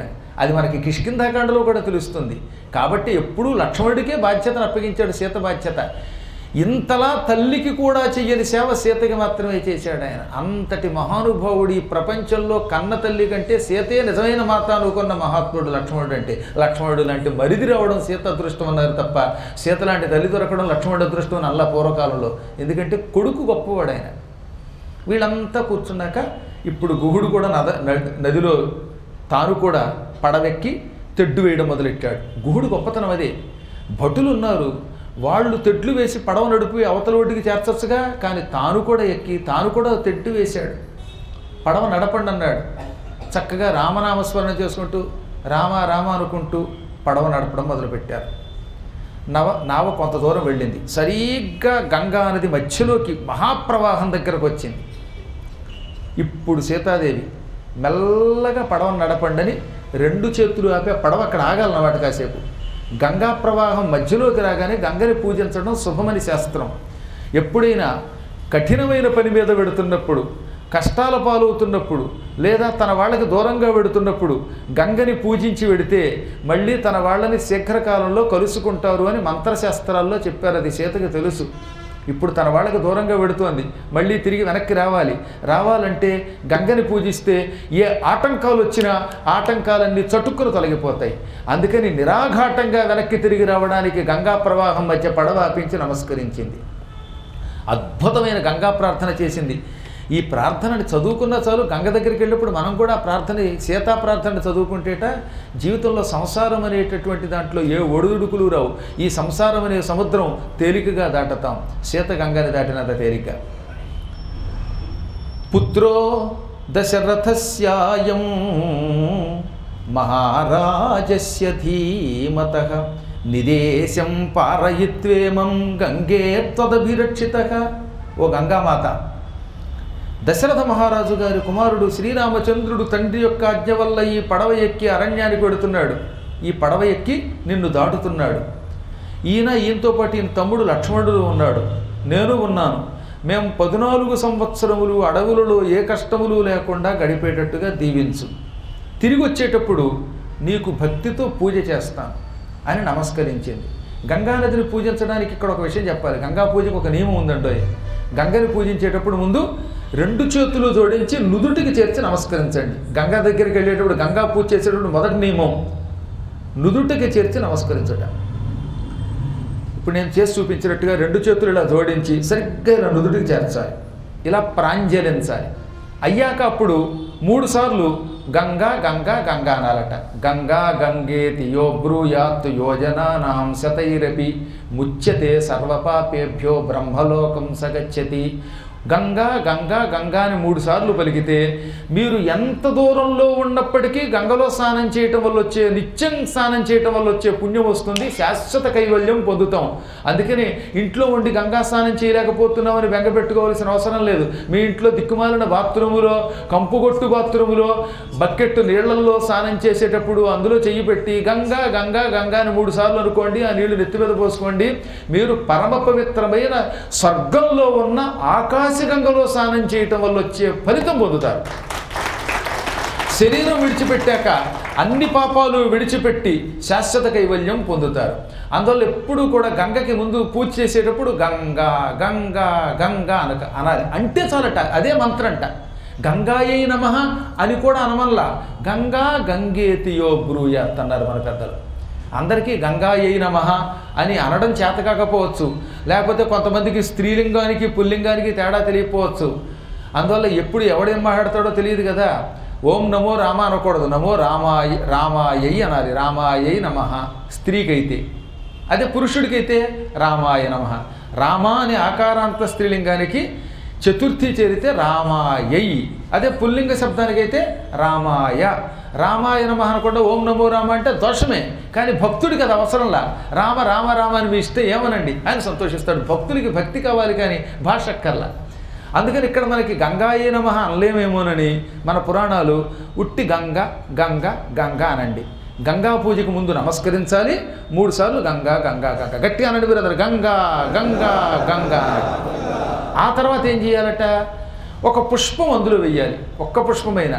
అది మనకి కిష్కింధాకాండలో కూడా తెలుస్తుంది కాబట్టి ఎప్పుడూ లక్ష్మణుడికే బాధ్యతను అప్పగించాడు సీత బాధ్యత ఇంతలా తల్లికి కూడా చెయ్యని సేవ సీతకి మాత్రమే చేశాడు ఆయన అంతటి మహానుభావుడు ఈ ప్రపంచంలో కన్న తల్లి కంటే సీతే నిజమైన మాత అనుకున్న మహాత్ముడు లక్ష్మణుడు అంటే లక్ష్మణుడు లాంటి మరిది రావడం సీత అదృష్టం అన్నారు తప్ప సీత లాంటి తల్లి దొరకడం లక్ష్మణుడు అదృష్టం అని అల్లా పూర్వకాలంలో ఎందుకంటే కొడుకు గొప్పవాడు ఆయన వీళ్ళంతా కూర్చున్నాక ఇప్పుడు గుహుడు కూడా నద నది- నదిలో తాను కూడా పడవెక్కి తెడ్డు వేయడం మొదలెట్టాడు గుహుడు గొప్పతనం అదే భటులు ఉన్నారు వాళ్ళు తెడ్లు వేసి పడవ నడిపి అవతల ఒడ్డుకి చేర్చొచ్చుగా కానీ తాను కూడా ఎక్కి తాను కూడా తెడ్డు వేశాడు పడవ నడపండి అన్నాడు చక్కగా రామనామస్మరణ చేసుకుంటూ రామ రామ అనుకుంటూ పడవ నడపడం మొదలుపెట్టారు నవ నావ కొంత దూరం వెళ్ళింది సరిగ్గా గంగా నది మధ్యలోకి మహాప్రవాహం దగ్గరకు వచ్చింది ఇప్పుడు సీతాదేవి మెల్లగా పడవను నడపండని రెండు చేతులు ఆపి ఆ పడవ అక్కడ ఆగాలన్నమాట కాసేపు గంగా ప్రవాహం మధ్యలోకి రాగానే గంగని పూజించడం శుభమని శాస్త్రం ఎప్పుడైనా కఠినమైన పని మీద పెడుతున్నప్పుడు కష్టాల పాలవుతున్నప్పుడు లేదా తన వాళ్ళకి దూరంగా వెడుతున్నప్పుడు గంగని పూజించి వెడితే మళ్ళీ తన వాళ్ళని శీఘ్రకాలంలో కలుసుకుంటారు అని మంత్రశాస్త్రాల్లో చెప్పారు అది సీతకి తెలుసు ఇప్పుడు తన వాళ్ళకి దూరంగా వెడుతోంది మళ్ళీ తిరిగి వెనక్కి రావాలి రావాలంటే గంగని పూజిస్తే ఏ ఆటంకాలు వచ్చినా ఆటంకాలన్నీ చటుక్కును తొలగిపోతాయి అందుకని నిరాఘాటంగా వెనక్కి తిరిగి రావడానికి గంగా ప్రవాహం మధ్య పడవ ఆపించి నమస్కరించింది అద్భుతమైన గంగా ప్రార్థన చేసింది ఈ ప్రార్థనని చదువుకున్న చాలు గంగ దగ్గరికి వెళ్ళినప్పుడు మనం కూడా ఆ ప్రార్థన సీతా ప్రార్థన చదువుకుంటేట జీవితంలో సంసారం అనేటటువంటి దాంట్లో ఏ ఒడుదుడుకులు రావు ఈ సంసారం అనే సముద్రం తేలికగా దాటుతాం సీత గంగని దాటినంత తేలిక పుత్రో దశరథస్యాయం మహారాజస్య ధీమత నిదేశం పారయిత్వేమం గంగే త్వదభిరక్షిత ఓ గంగామాత దశరథ మహారాజు గారి కుమారుడు శ్రీరామచంద్రుడు తండ్రి యొక్క ఆజ్ఞ వల్ల ఈ పడవ ఎక్కి అరణ్యానికి వెడుతున్నాడు ఈ పడవ ఎక్కి నిన్ను దాటుతున్నాడు ఈయన ఈయనతో పాటు ఈయన తమ్ముడు లక్ష్మణుడు ఉన్నాడు నేను ఉన్నాను మేము పద్నాలుగు సంవత్సరములు అడవులలో ఏ కష్టములు లేకుండా గడిపేటట్టుగా దీవించు తిరిగి వచ్చేటప్పుడు నీకు భక్తితో పూజ చేస్తాను అని నమస్కరించింది గంగానదిని పూజించడానికి ఇక్కడ ఒక విషయం చెప్పాలి గంగా పూజకు ఒక నియమం ఉందండోయ్ గంగని పూజించేటప్పుడు ముందు రెండు చేతులు జోడించి నుదుటికి చేర్చి నమస్కరించండి గంగా దగ్గరికి వెళ్ళేటప్పుడు గంగా పూజ చేసేటప్పుడు మొదటి నియమం నుదుటికి చేర్చి నమస్కరించటం ఇప్పుడు నేను చేసి చూపించినట్టుగా రెండు చేతులు ఇలా జోడించి సరిగ్గా ఇలా నుదుటికి చేర్చాలి ఇలా ప్రాంజలించాలి అయ్యాక అప్పుడు మూడు సార్లు గంగా గంగా గంగా అనాలట గంగా గంగేతి యో బ్రూయాత్ యోజనానాం శతైరపి ముచ్యతే సర్వపాపేభ్యో బ్రహ్మలోకం సగచ్చతి గంగా గంగా గంగా అని మూడు సార్లు పలికితే మీరు ఎంత దూరంలో ఉన్నప్పటికీ గంగలో స్నానం చేయటం వల్ల వచ్చే నిత్యం స్నానం చేయటం వల్ల వచ్చే పుణ్యం వస్తుంది శాశ్వత కైవల్యం పొందుతాం అందుకని ఇంట్లో ఉండి గంగా స్నానం చేయలేకపోతున్నామని బెంగ పెట్టుకోవాల్సిన అవసరం లేదు మీ ఇంట్లో దిక్కుమాలిన బాత్రూములో కంపుగొట్టు బాత్రూములో బకెట్ నీళ్లలో స్నానం చేసేటప్పుడు అందులో చెయ్యి పెట్టి గంగా గంగా గంగా అని మూడు సార్లు అనుకోండి ఆ నీళ్లు నెత్తి మీద పోసుకోండి మీరు పరమ పవిత్రమైన స్వర్గంలో ఉన్న ఆకాశగంగలో స్నానం చేయటం వల్ల వచ్చే ఫలితం పొందుతారు శరీరం విడిచిపెట్టాక అన్ని పాపాలు విడిచిపెట్టి శాశ్వత కైవల్యం పొందుతారు అందువల్ల ఎప్పుడూ కూడా గంగకి ముందు పూజ చేసేటప్పుడు గంగా గంగా గంగా అనక అనాలి అంటే చాలట అదే మంత్రంట గంగాయై నమ అని కూడా అనమల్లా గంగా గంగేతియో బ్రూయాత్ అన్నారు మన పెద్దలు అందరికీ గంగాయై నమ అని అనడం చేత కాకపోవచ్చు లేకపోతే కొంతమందికి స్త్రీలింగానికి పుల్లింగానికి తేడా తెలియకపోవచ్చు అందువల్ల ఎప్పుడు ఎవడేం మాట్లాడతాడో తెలియదు కదా ఓం నమో రామ అనకూడదు నమో రామాయ రామాయై అనాలి రామాయై నమ స్త్రీకైతే అదే పురుషుడికైతే రామాయ నమ రామ అనే ఆకారాంత స్త్రీలింగానికి చతుర్థి చేరితే రామాయై అదే పుల్లింగ శబ్దానికైతే రామాయ రామాయ నమ అనకుండా ఓం నమో రామ అంటే దోషమే కానీ భక్తుడికి అది అవసరంలా రామ రామ రామ అని మీ ఇస్తే ఏమనండి ఆయన సంతోషిస్తాడు భక్తుడికి భక్తి కావాలి కానీ భాష అక్కర్లా అందుకని ఇక్కడ మనకి గంగాయే నమ అనలేమేమోనని మన పురాణాలు ఉట్టి గంగ గంగ గంగ అనండి గంగా పూజకు ముందు నమస్కరించాలి మూడు సార్లు గంగా గంగా గంగ గట్టిగా అనండి బ్రదర్ గంగా గంగా గంగా అనండి. ఆ తర్వాత ఏం చేయాలట ఒక పుష్పం అందులో వెయ్యాలి ఒక్క పుష్పమైన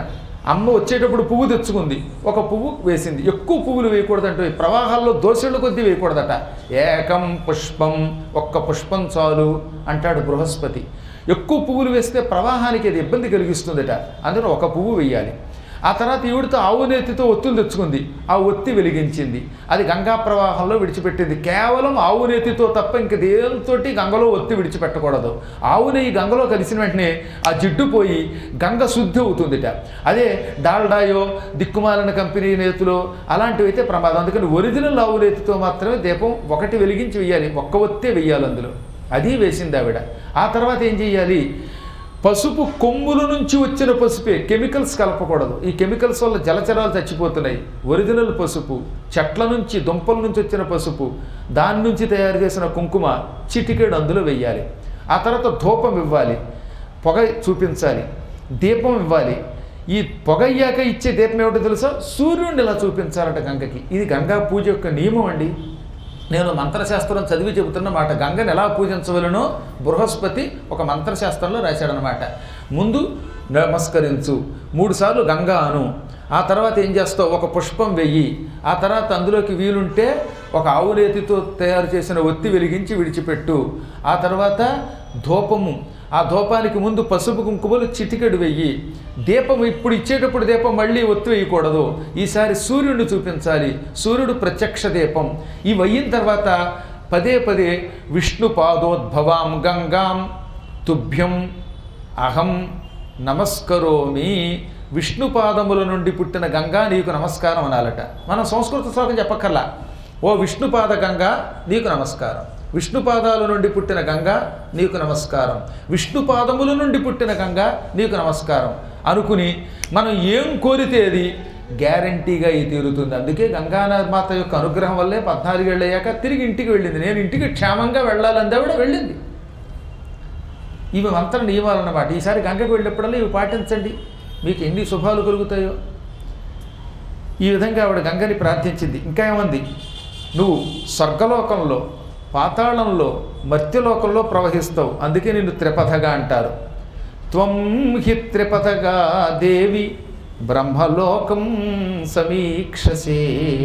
అమ్మ వచ్చేటప్పుడు పువ్వు తెచ్చుకుంది ఒక పువ్వు వేసింది ఎక్కువ పువ్వులు వేయకూడదంటే ప్రవాహాల్లో దోశల కొద్దీ వేయకూడదట ఏకం పుష్పం ఒక్క పుష్పం చాలు అంటాడు బృహస్పతి ఎక్కువ పువ్వులు వేస్తే ప్రవాహానికి అది ఇబ్బంది కలిగిస్తుందట అందులో ఒక పువ్వు వేయాలి ఆ తర్వాత ఈవిడితో ఆవు నేతితో ఒత్తులు తెచ్చుకుంది ఆ ఒత్తి వెలిగించింది అది గంగా ప్రవాహంలో విడిచిపెట్టింది కేవలం ఆవు నేతితో తప్ప ఇంక దేనితోటి గంగలో ఒత్తి విడిచిపెట్టకూడదు ఆవు నెయ్యి గంగలో కలిసిన వెంటనే ఆ జిడ్డు పోయి గంగ శుద్ధి అవుతుందిట అదే డాల్డాయో దిక్కుమాలిన కంపెనీ నేతులో అలాంటివి అయితే ప్రమాదం అందుకని ఒరిజినల్ ఆవు నేతితో మాత్రమే దీపం ఒకటి వెలిగించి వెయ్యాలి ఒక్క ఒత్తే వెయ్యాలి అందులో అది వేసింది ఆవిడ ఆ తర్వాత ఏం చెయ్యాలి పసుపు కొమ్ముల నుంచి వచ్చిన పసుపే కెమికల్స్ కలపకూడదు ఈ కెమికల్స్ వల్ల జలచరాలు చచ్చిపోతున్నాయి ఒరిజినల్ పసుపు చెట్ల నుంచి దుంపల నుంచి వచ్చిన పసుపు దాని నుంచి తయారు చేసిన కుంకుమ చిటికెడు అందులో వెయ్యాలి ఆ తర్వాత ధూపం ఇవ్వాలి పొగ చూపించాలి దీపం ఇవ్వాలి ఈ పొగ అయ్యాక ఇచ్చే దీపం ఏమిటో తెలుసా సూర్యుడిని ఇలా చూపించాలట గంగకి ఇది గంగా పూజ యొక్క నియమం అండి నేను మంత్రశాస్త్రం చదివి చెబుతున్న మాట గంగని ఎలా పూజించవలనో బృహస్పతి ఒక మంత్రశాస్త్రంలో రాశాడనమాట ముందు నమస్కరించు మూడుసార్లు గంగా అను ఆ తర్వాత ఏం చేస్తావు ఒక పుష్పం వెయ్యి ఆ తర్వాత అందులోకి వీలుంటే ఒక ఆవునేతితో తయారు చేసిన ఒత్తి వెలిగించి విడిచిపెట్టు ఆ తర్వాత ధూపము ఆ ధూపానికి ముందు పసుపు కుంకుమలు చిటికెడు వెయ్యి దీపం ఇప్పుడు ఇచ్చేటప్పుడు దీపం మళ్ళీ ఒత్తి వేయకూడదు ఈసారి సూర్యుడిని చూపించాలి సూర్యుడు ప్రత్యక్ష దీపం ఇవి అయిన తర్వాత పదే పదే విష్ణు పాదోద్భవాం గంగాం తుభ్యం అహం నమస్కరోమి విష్ణు పాదముల నుండి పుట్టిన గంగా నీకు నమస్కారం అనాలట మనం సంస్కృత శ్లోకం చెప్పక్కర్లా ఓ విష్ణుపాద గంగా నీకు నమస్కారం విష్ణుపాదాల నుండి పుట్టిన గంగా నీకు నమస్కారం విష్ణుపాదముల నుండి పుట్టిన గంగా నీకు నమస్కారం అనుకుని మనం ఏం కోరితే అది గ్యారంటీగా ఈ తీరుతుంది అందుకే గంగానాథ్ మాత యొక్క అనుగ్రహం వల్లే పద్నాలుగేళ్ళు అయ్యాక తిరిగి ఇంటికి వెళ్ళింది నేను ఇంటికి క్షేమంగా వెళ్ళాలని కూడా వెళ్ళింది ఇవి మంత్ర నియమాలు అన్నమాట ఈసారి గంగకు వెళ్ళినప్పుడల్లా ఇవి పాటించండి మీకు ఎన్ని శుభాలు కలుగుతాయో ఈ విధంగా ఆవిడ గంగని ప్రార్థించింది ఇంకా ఏమంది నువ్వు స్వర్గలోకంలో పాతాళంలో మర్త్యలోకంలో ప్రవహిస్తావు అందుకే నిన్ను త్రిపథగా అంటారు త్వం హి త్రిపథగా దేవి బ్రహ్మలోకం సమీక్షసే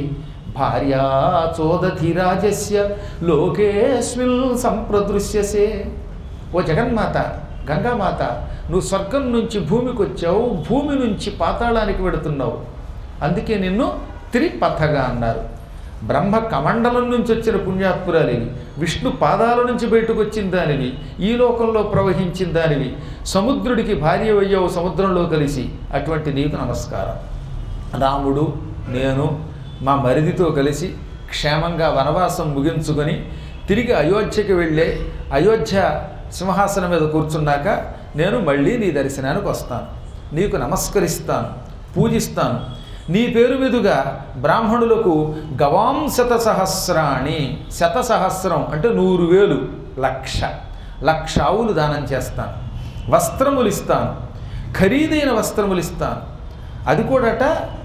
భార్యా చోదధిరాజస్య లోకేస్మిన్ సంప్రదృశ్యసే ఓ జగన్మాత గంగామాత నువ్వు స్వర్గం నుంచి భూమికి వచ్చావు భూమి నుంచి పాతాళానికి వెడుతున్నావు అందుకే నిన్ను త్రిపథగా అన్నారు బ్రహ్మ కమండలం నుంచి వచ్చిన పుణ్యాత్మురాలివి విష్ణు పాదాల నుంచి బయటకు వచ్చిన దానివి ఈ లోకంలో ప్రవహించిన దానివి సముద్రుడికి భార్య అయ్యావు సముద్రంలో కలిసి అటువంటి నీకు నమస్కారం రాముడు నేను మా మరిదితో కలిసి క్షేమంగా వనవాసం ముగించుకొని తిరిగి అయోధ్యకి వెళ్ళే అయోధ్య సింహాసనం మీద కూర్చున్నాక నేను మళ్ళీ నీ దర్శనానికి వస్తాను నీకు నమస్కరిస్తాను పూజిస్తాను నీ పేరు మీదుగా బ్రాహ్మణులకు గవాం శత సహస్రాణి శత సహస్రం అంటే నూరు వేలు లక్ష లక్ష ఆవులు దానం చేస్తాను వస్త్రములు ఇస్తాను ఖరీదైన వస్త్రములు ఇస్తాను అది కూడాట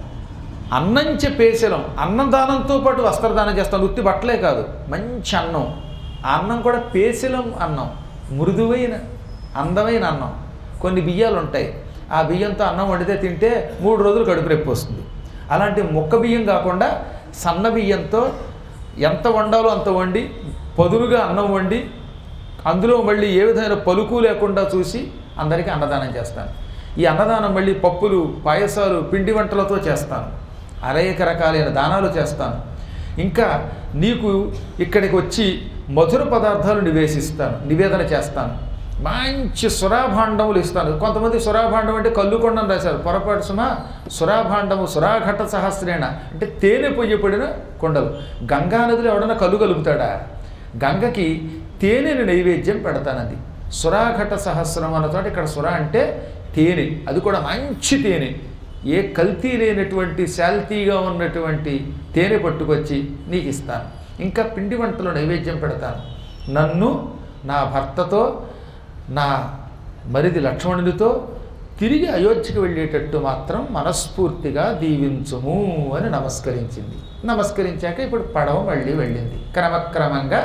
అన్నంచె పేసలం అన్నదానంతో పాటు వస్త్రదానం చేస్తాను ఉత్తి బట్టలే కాదు మంచి అన్నం ఆ అన్నం కూడా పేసలం అన్నం మృదువైన అందమైన అన్నం కొన్ని బియ్యాలు ఉంటాయి ఆ బియ్యంతో అన్నం వండితే తింటే మూడు రోజులు కడుపు నొప్పి వస్తుంది అలాంటి మొక్క బియ్యం కాకుండా సన్న బియ్యంతో ఎంత వండాలో అంత వండి పదులుగా అన్నం వండి అందులో మళ్ళీ ఏ విధమైన పలుకు లేకుండా చూసి అందరికీ అన్నదానం చేస్తాను ఈ అన్నదానం మళ్ళీ పప్పులు పాయసాలు పిండి వంటలతో చేస్తాను అనేక రకాలైన దానాలు చేస్తాను ఇంకా నీకు ఇక్కడికి వచ్చి మధుర పదార్థాలు నివేశిస్తాను నివేదన చేస్తాను మంచి సురాభాండములు ఇస్తాను కొంతమంది సురాభాండం అంటే కల్లుకొండని రాశారు పొరపాటు సుమా సురాభాండము సురాఘట సహస్రేణ అంటే తేనె పొయ్యపడిన కొండలు గంగానదిలో ఎవడన్నా కళ్ళు కలుపుతాడా గంగకి తేనెని నైవేద్యం పెడతానది సురాఘట సహస్రం అన్న చోట ఇక్కడ సుర అంటే తేనె అది కూడా మంచి తేనె ఏ కల్తీ లేనటువంటి శాల్తీగా ఉన్నటువంటి తేనె పట్టుకొచ్చి నీకు ఇస్తాను ఇంకా పిండి వంటలు నైవేద్యం పెడతాను నన్ను నా భర్తతో నా మరిది లక్ష్మణుడితో తిరిగి అయోధ్యకి వెళ్ళేటట్టు మాత్రం మనస్ఫూర్తిగా దీవించుము అని నమస్కరించింది నమస్కరించాక ఇప్పుడు పడవ మళ్ళీ వెళ్ళింది క్రమక్రమంగా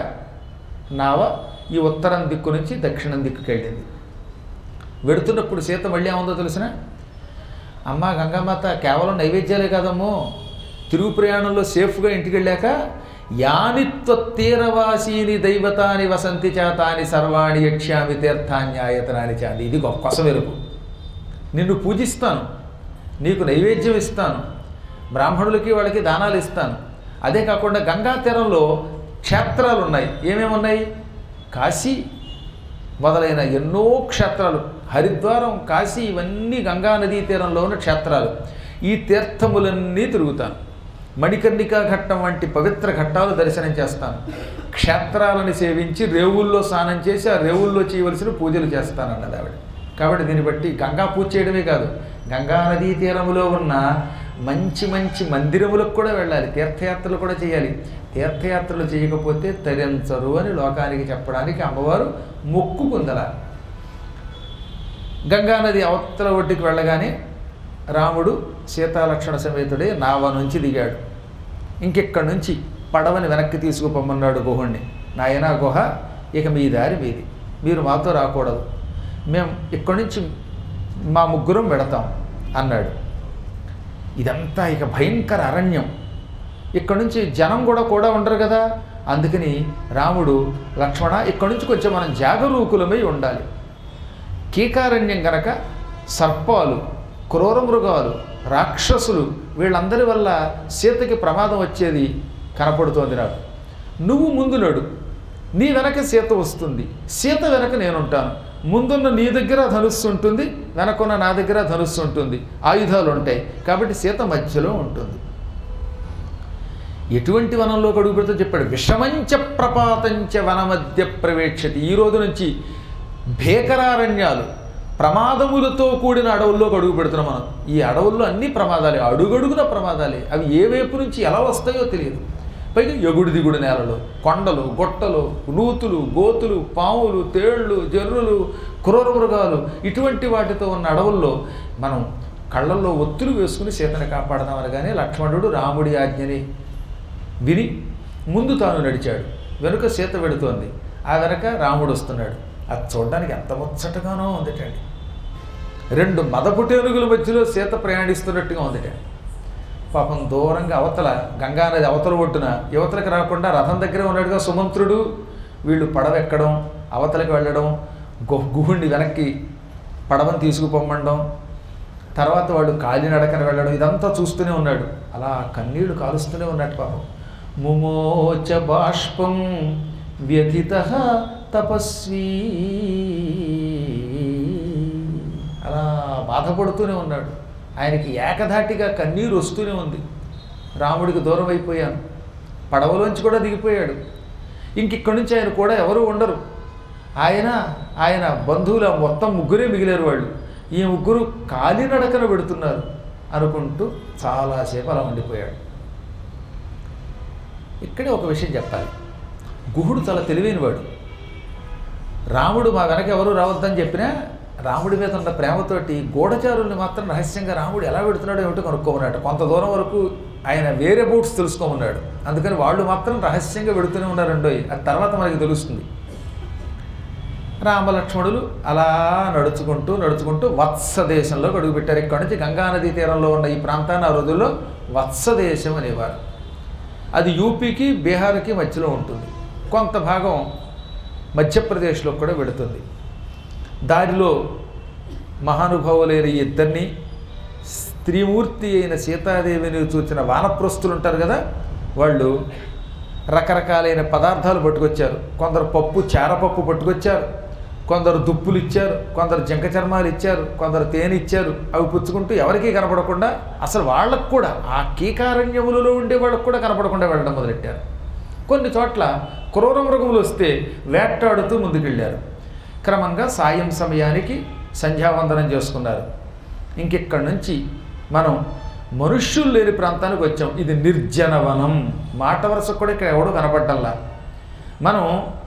నావ ఈ ఉత్తరం దిక్కు నుంచి దక్షిణం దిక్కుకి వెళ్ళింది వెడుతున్నప్పుడు సీత మళ్ళీ ఏముందో తెలిసిన అమ్మ గంగామాత కేవలం నైవేద్యాలే కాదమ్మో తిరుగు ప్రయాణంలో సేఫ్గా ఇంటికి వెళ్ళాక యానిత్వ తీరవాసీని దైవతాని వసంతి చేతాని సర్వాణి యక్ష్యామి తీర్థాన్యాయతనాని చాంది ఇది గొప్ప కొసమెరుపు నిన్ను పూజిస్తాను నీకు నైవేద్యం ఇస్తాను బ్రాహ్మణులకి వాళ్ళకి దానాలు ఇస్తాను అదే కాకుండా గంగా తీరంలో క్షేత్రాలు ఉన్నాయి ఏమేమి ఉన్నాయి కాశీ మొదలైన ఎన్నో క్షేత్రాలు హరిద్వారం కాశీ ఇవన్నీ గంగా నదీ తీరంలో ఉన్న క్షేత్రాలు ఈ తీర్థములన్నీ తిరుగుతాను మణికర్ణికా ఘట్టం వంటి పవిత్ర ఘట్టాలు దర్శనం చేస్తాను క్షేత్రాలను సేవించి రేవుల్లో స్నానం చేసి ఆ రేవుల్లో చేయవలసిన పూజలు చేస్తానన్నది ఆవిడ కాబట్టి దీన్ని బట్టి గంగా పూజ చేయడమే కాదు గంగా నదీ తీరములో ఉన్న మంచి మంచి మందిరములకు కూడా వెళ్ళాలి తీర్థయాత్రలు కూడా చేయాలి తీర్థయాత్రలు చేయకపోతే తరించరు అని లోకానికి చెప్పడానికి అమ్మవారు మొక్కుకుందల గంగానది అవతల ఒడ్డుకి వెళ్ళగానే రాముడు సీతాలక్షణ సమేతుడే నావ నుంచి దిగాడు ఇంకెక్కడి నుంచి పడవని వెనక్కి తీసుకుపోమన్నాడు గుహుణ్ణి నాయనా గుహ ఇక మీ దారి మీది మీరు మాతో రాకూడదు మేము ఇక్కడి నుంచి మా ముగ్గురం వెడతాం అన్నాడు ఇదంతా ఇక భయంకర అరణ్యం ఇక్కడి నుంచి జనం కూడా కూడా ఉండరు కదా అందుకని రాముడు లక్ష్మణ ఇక్కడి నుంచి కొంచెం మనం జాగరూకులమై ఉండాలి కీకారణ్యం గనక సర్పాలు క్రూర మృగాలు రాక్షసులు వీళ్ళందరి వల్ల సీతకి ప్రమాదం వచ్చేది కనపడుతోంది నాకు నువ్వు ముందు నడు నీ వెనక సీత వస్తుంది సీత వెనక నేనుంటాను ముందున్న నీ దగ్గర ధనుస్సు ఉంటుంది వెనకున్న నా దగ్గర ధనుస్సు ఉంటుంది ఆయుధాలు ఉంటాయి కాబట్టి సీత మధ్యలో ఉంటుంది ఎటువంటి వనంలో అడుగు పెడుతూ చెప్పాడు విషమంచ ప్రపాతంచ వనమధ్య ప్రవేక్షతి ఈ రోజు నుంచి భీకరారణ్యాలు ప్రమాదములతో కూడిన అడవుల్లోకి అడుగు పెడుతున్నాం మనం ఈ అడవుల్లో అన్ని ప్రమాదాలే అడుగడుగున ప్రమాదాలే అవి ఏ వైపు నుంచి ఎలా వస్తాయో తెలియదు పైగా ఎగుడు దిగుడు నేలలు కొండలు గొట్టలు నూతులు గోతులు పాములు తేళ్ళు జర్రులు క్రూర మృగాలు ఇటువంటి వాటితో ఉన్న అడవుల్లో మనం కళ్ళల్లో ఒత్తులు వేసుకుని సీతని కాపాడదామని కానీ లక్ష్మణుడు రాముడి ఆజ్ఞని విని ముందు తాను నడిచాడు వెనుక సీత వెడుతోంది ఆ వెనక రాముడు వస్తున్నాడు అది చూడడానికి ఎంత ముచ్చటగానో ఉందిటండి రెండు మదపుటేనుగుల మధ్యలో సీత ప్రయాణిస్తున్నట్టుగా ఉందిట పాపం దూరంగా అవతల గంగానది అవతల ఒడ్డున యువతలకు రాకుండా రథం దగ్గరే ఉన్నాడుగా సుమంత్రుడు వీళ్ళు పడవెక్కడం అవతలకి వెళ్ళడం గు గుహుణ్ణి వెనక్కి పడవని తీసుకుపోమ్మడం తర్వాత వాడు కాలినడకన వెళ్ళడం ఇదంతా చూస్తూనే ఉన్నాడు అలా కన్నీళ్లు కాలుస్తూనే ఉన్నట్టు పాపం ముమోచ బాష్పం వ్యధిత తపస్వీ అలా బాధపడుతూనే ఉన్నాడు ఆయనకి ఏకధాటిగా కన్నీరు వస్తూనే ఉంది రాముడికి దూరం అయిపోయాను పడవలోంచి కూడా దిగిపోయాడు ఇంక ఇక్కడి నుంచి ఆయన కూడా ఎవరు ఉండరు ఆయన ఆయన బంధువుల మొత్తం ముగ్గురే మిగిలారు వాళ్ళు ఈ ముగ్గురు కాలినడకన పెడుతున్నారు అనుకుంటూ చాలాసేపు అలా ఉండిపోయాడు ఇక్కడే ఒక విషయం చెప్పాలి గుహుడు చాలా తెలివైనవాడు రాముడు మా వెనక ఎవరు రావద్దని చెప్పినా రాముడి మీద ఉన్న ప్రేమతోటి గూఢచారుల్ని మాత్రం రహస్యంగా రాముడు ఎలా పెడుతున్నాడో ఏమిటో కనుక్కోమన్నాడు కొంత దూరం వరకు ఆయన వేరే బోట్స్ తెలుసుకోమన్నాడు అందుకని వాళ్ళు మాత్రం రహస్యంగా పెడుతూనే ఉన్నారండో అది తర్వాత మనకి తెలుస్తుంది రామలక్ష్మణులు అలా నడుచుకుంటూ నడుచుకుంటూ వత్స దేశంలోకి అడుగుపెట్టారు ఇక్కడ నుంచి గంగానదీ తీరంలో ఉన్న ఈ ప్రాంతాన్ని ఆ రోజుల్లో వత్స దేశం అనేవారు అది యూపీకి బీహార్కి మధ్యలో ఉంటుంది కొంత భాగం మధ్యప్రదేశ్లో కూడా వెడుతుంది దారిలో మహానుభావులైన ఈ ఇద్దరిని స్త్రీమూర్తి అయిన సీతాదేవిని చూచిన వానప్రస్తులు ఉంటారు కదా వాళ్ళు రకరకాలైన పదార్థాలు పట్టుకొచ్చారు కొందరు పప్పు చారపప్పు పట్టుకొచ్చారు కొందరు దుప్పులు ఇచ్చారు కొందరు జింక చర్మాలు ఇచ్చారు కొందరు తేనె ఇచ్చారు అవి పుచ్చుకుంటూ ఎవరికీ కనపడకుండా అసలు వాళ్ళకు కూడా ఆ కీకారణ్యములలో ఉండే వాళ్ళకు కూడా కనపడకుండా వెళ్ళడం మొదలెట్టారు కొన్ని చోట్ల క్రూర మృగములు వస్తే వేటాడుతూ ముందుకెళ్ళారు క్రమంగా సాయం సమయానికి సంధ్యావందనం చేసుకున్నారు ఇంకెక్కడి నుంచి మనం మనుష్యులు లేని ప్రాంతానికి వచ్చాం ఇది నిర్జనవనం మాట వరుస కూడా ఇక్కడ ఎవడో కనపడ్డల్లా మనం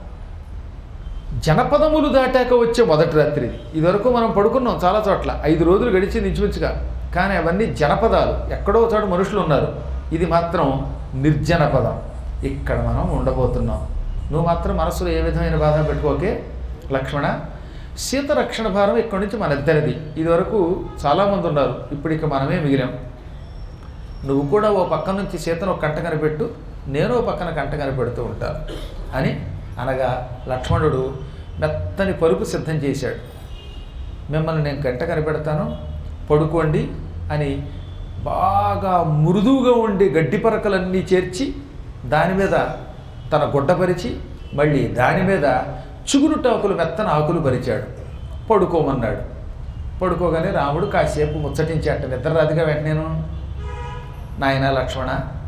జనపదములు దాటాక వచ్చే మొదటి రాత్రి ఇది ఇదివరకు మనం పడుకున్నాం చాలా చోట్ల ఐదు రోజులు గడిచింది ఇంచుమించుగా కానీ అవన్నీ జనపదాలు ఎక్కడో చోట మనుషులు ఉన్నారు ఇది మాత్రం నిర్జనపదం ఇక్కడ మనం ఉండబోతున్నాం నువ్వు మాత్రం మనసులో ఏ విధమైన బాధ పెట్టుకోకే లక్ష్మణ సీత రక్షణ భారం ఇక్కడి నుంచి మన ఇద్దరిది ఇదివరకు చాలామంది ఉన్నారు ఇప్పుడు ఇక మనమే మిగిలాం నువ్వు కూడా ఓ పక్క నుంచి సీతను ఒక కంట కనిపెట్టు నేను ఓ పక్కన కంట కనిపెడుతూ ఉంటాను అని అనగా లక్ష్మణుడు మెత్తని పరుపు సిద్ధం చేశాడు మిమ్మల్ని నేను గంట కనిపెడతాను పడుకోండి అని బాగా మృదువుగా ఉండే గడ్డి పరకలన్నీ చేర్చి దాని మీద తన గుడ్డపరిచి మళ్ళీ దాని మీద చుగురుటాకులు మెత్తన ఆకులు పరిచాడు పడుకోమన్నాడు పడుకోగానే రాముడు కాసేపు ముచ్చటించాట నిద్ర రాదుగా వెంటనేను నాయన లక్ష్మణ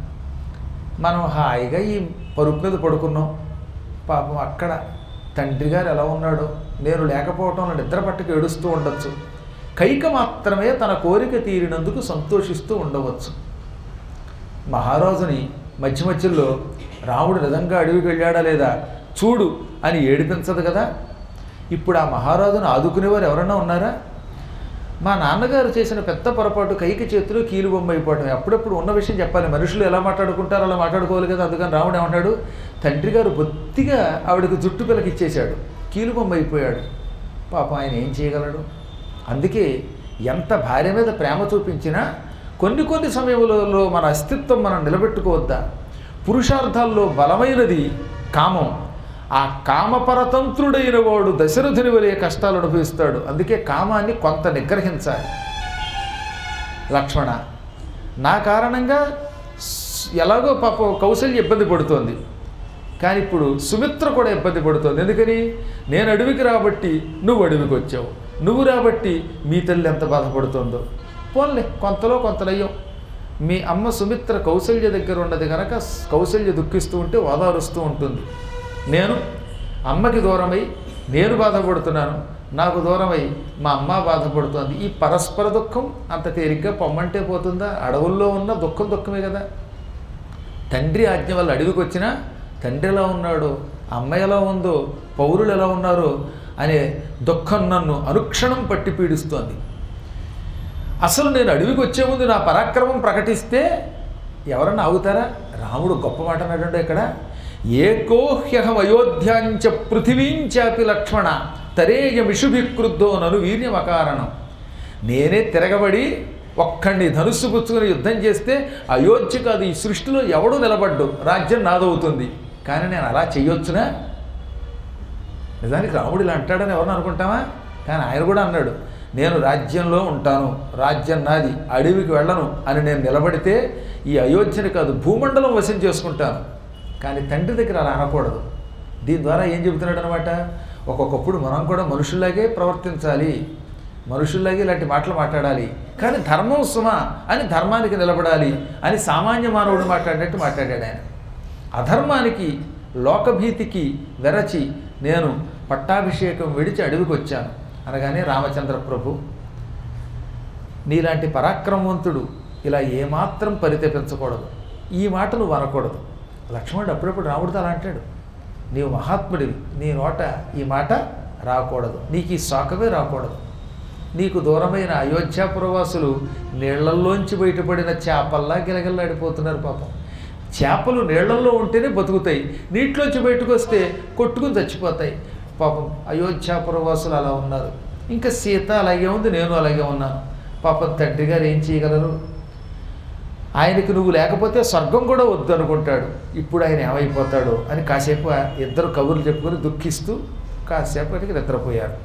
మనం హాయిగా ఈ పరుపు మీద పడుకున్నాం పాపం అక్కడ తండ్రి గారు ఎలా ఉన్నాడో నేను లేకపోవటం నిద్ర పట్టుకు ఏడుస్తూ ఉండొచ్చు కైక మాత్రమే తన కోరిక తీరినందుకు సంతోషిస్తూ ఉండవచ్చు మహారాజుని మధ్య మధ్యలో రాముడు నిజంగా అడవికి వెళ్ళాడా లేదా చూడు అని ఏడిపించదు కదా ఇప్పుడు ఆ మహారాజును ఆదుకునేవారు ఎవరన్నా ఉన్నారా మా నాన్నగారు చేసిన పెద్ద పొరపాటు కైకి చేతిలో కీలు బొమ్మ అయిపోవటం అప్పుడప్పుడు ఉన్న విషయం చెప్పాలి మనుషులు ఎలా మాట్లాడుకుంటారో అలా మాట్లాడుకోవాలి కదా అందుకని రాముడు ఏమన్నాడు తండ్రి గారు బొత్తిగా ఆవిడకి జుట్టు పిల్లకి ఇచ్చేశాడు కీలు బొమ్మ అయిపోయాడు పాపం ఆయన ఏం చేయగలడు అందుకే ఎంత భార్య మీద ప్రేమ చూపించినా కొన్ని కొన్ని సమయంలో మన అస్తిత్వం మనం నిలబెట్టుకోవద్దా పురుషార్థాల్లో బలమైనది కామం ఆ కామపరతంత్రుడైన వాడు దశరథుని వలె కష్టాలు అనుభవిస్తాడు అందుకే కామాన్ని కొంత నిగ్రహించాలి లక్ష్మణ నా కారణంగా స్- ఎలాగో పాప కౌశల్య ఇబ్బంది పడుతోంది కానీ ఇప్పుడు సుమిత్ర కూడా ఇబ్బంది పడుతోంది ఎందుకని నేను అడవికి రాబట్టి నువ్వు అడవికి వచ్చావు నువ్వు రాబట్టి మీ తల్లి ఎంత బాధపడుతుందో పోన్లే కొంతలో కొంతలయ్యం మీ అమ్మ సుమిత్ర కౌశల్య దగ్గర ఉన్నది కనుక స్- కౌశల్య దుఃఖిస్తూ ఉంటే ఓదారుస్తూ ఉంటుంది నేను అమ్మకి దూరమై నేను బాధపడుతున్నాను నాకు దూరమై మా అమ్మ బాధపడుతోంది ఈ పరస్పర దుఃఖం అంత తేలిగ్గా పొమ్మంటే పోతుందా అడవుల్లో ఉన్న దుఃఖం దుఃఖమే కదా తండ్రి ఆజ్ఞ వల్ల అడవికి వచ్చినా తండ్రి ఎలా ఉన్నాడో అమ్మ ఎలా ఉందో పౌరులు ఎలా ఉన్నారో అనే దుఃఖం నన్ను అనుక్షణం పట్టి పీడిస్తోంది అసలు నేను అడవికి వచ్చే ముందు నా పరాక్రమం ప్రకటిస్తే ఎవరన్నా ఆగుతారా రాముడు గొప్ప మాట అన్నాడు ఇక్కడ ఏకోహ్యహం అయోధ్యాంచ పృథివీంచాపి లక్ష్మణ తరేయ మిషుభిక్రుద్ధో నను వీర్యం అకారణం నేనే తిరగబడి ఒక్కడిని ధనుస్సు పుచ్చుకుని యుద్ధం చేస్తే అయోధ్య కాదు ఈ సృష్టిలో ఎవడు నిలబడ్డు రాజ్యం నాదవుతుంది కానీ నేను అలా చెయ్యొచ్చునా నిజానికి రాముడు ఇలా అంటాడని ఎవరిని అనుకుంటామా కానీ ఆయన కూడా అన్నాడు నేను రాజ్యంలో ఉంటాను రాజ్యం నాది అడవికి వెళ్ళను అని నేను నిలబడితే ఈ అయోధ్యని కాదు భూమండలం వశం చేసుకుంటాను కానీ తండ్రి దగ్గర అలా అనకూడదు దీని ద్వారా ఏం చెబుతున్నాడు అనమాట ఒక్కొక్కప్పుడు మనం కూడా మనుషుల్లాగే ప్రవర్తించాలి మనుషుల్లాగే ఇలాంటి మాటలు మాట్లాడాలి కానీ ధర్మం సుమ అని ధర్మానికి నిలబడాలి అని సామాన్య మానవుడు మాట్లాడినట్టు మాట్లాడాడు ఆయన అధర్మానికి లోకభీతికి వెరచి నేను పట్టాభిషేకం విడిచి అడవికి వచ్చాను అనగానే రామచంద్ర ప్రభు నీలాంటి పరాక్రమవంతుడు ఇలా ఏమాత్రం పరితపించకూడదు ఈ మాట నువ్వు అనకూడదు లక్ష్మణుడు అప్పుడప్పుడు రాముడితో అలా అంటాడు నీవు మహాత్ముడివి నీ నోట ఈ మాట రాకూడదు నీకు ఈ శోకమే రాకూడదు నీకు దూరమైన అయోధ్యాపురవాసులు నీళ్లల్లోంచి బయటపడిన చేపల్లా గిలగిల్లాడిపోతున్నారు పాపం చేపలు నీళ్లల్లో ఉంటేనే బతుకుతాయి నీటిలోంచి బయటకు వస్తే కొట్టుకుని చచ్చిపోతాయి పాపం అయోధ్యాపురవాసులు అలా ఉన్నారు ఇంకా సీత అలాగే ఉంది నేను అలాగే ఉన్నాను పాపం తండ్రి గారు ఏం చేయగలరు ఆయనకి నువ్వు లేకపోతే స్వర్గం కూడా వద్దు అనుకుంటాడు ఇప్పుడు ఆయన ఏమైపోతాడో అని కాసేపు ఆ ఇద్దరు కబుర్లు చెప్పుకొని దుఃఖిస్తూ కాసేపటికి నిద్రపోయారు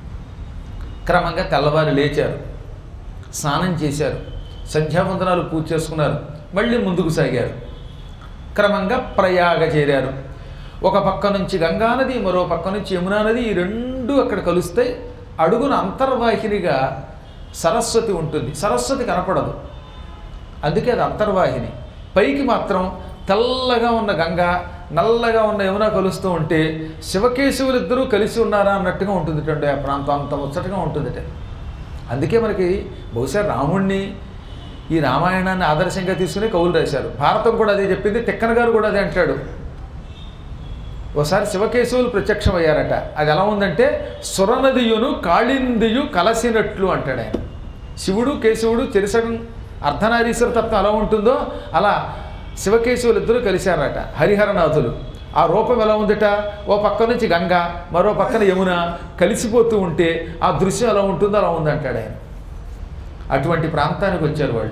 క్రమంగా తెల్లవారు లేచారు స్నానం చేశారు సంధ్యావందనాలు పూజ చేసుకున్నారు మళ్ళీ ముందుకు సాగారు క్రమంగా ప్రయాగ చేరారు ఒక పక్క నుంచి గంగానది మరో పక్క నుంచి యమునా నది ఈ రెండు అక్కడ కలుస్తాయి అడుగున అంతర్వాహినిగా సరస్వతి ఉంటుంది సరస్వతి కనపడదు అందుకే అది అంతర్వాహిని పైకి మాత్రం తెల్లగా ఉన్న గంగ నల్లగా ఉన్న యమున కలుస్తూ ఉంటే శివకేశవులిద్దరూ కలిసి ఉన్నారా అన్నట్టుగా ఉంటుందిటండి ఆ ప్రాంతం అంత ముచ్చటగా ఉంటుందిట అందుకే మనకి బహుశా రాముణ్ణి ఈ రామాయణాన్ని ఆదర్శంగా తీసుకుని కవులు రాశారు భారతం కూడా అదే చెప్పింది తిక్కన గారు కూడా అదే అంటాడు ఒకసారి శివకేశవులు ప్రత్యక్షమయ్యారట అది ఎలా ఉందంటే సురనదియును కాళిందియు కలసినట్లు అంటాడు ఆయన శివుడు కేశవుడు చెరిసగం అర్ధనారీశ్వర తత్వం ఎలా ఉంటుందో అలా శివకేశవులు ఇద్దరు కలిశారట హరిహరనాథులు ఆ రూపం ఎలా ఉందట ఓ పక్క నుంచి గంగ మరో పక్కన యమున కలిసిపోతూ ఉంటే ఆ దృశ్యం ఎలా ఉంటుందో అలా ఉందంటాడు ఆయన అటువంటి ప్రాంతానికి వచ్చారు వాళ్ళు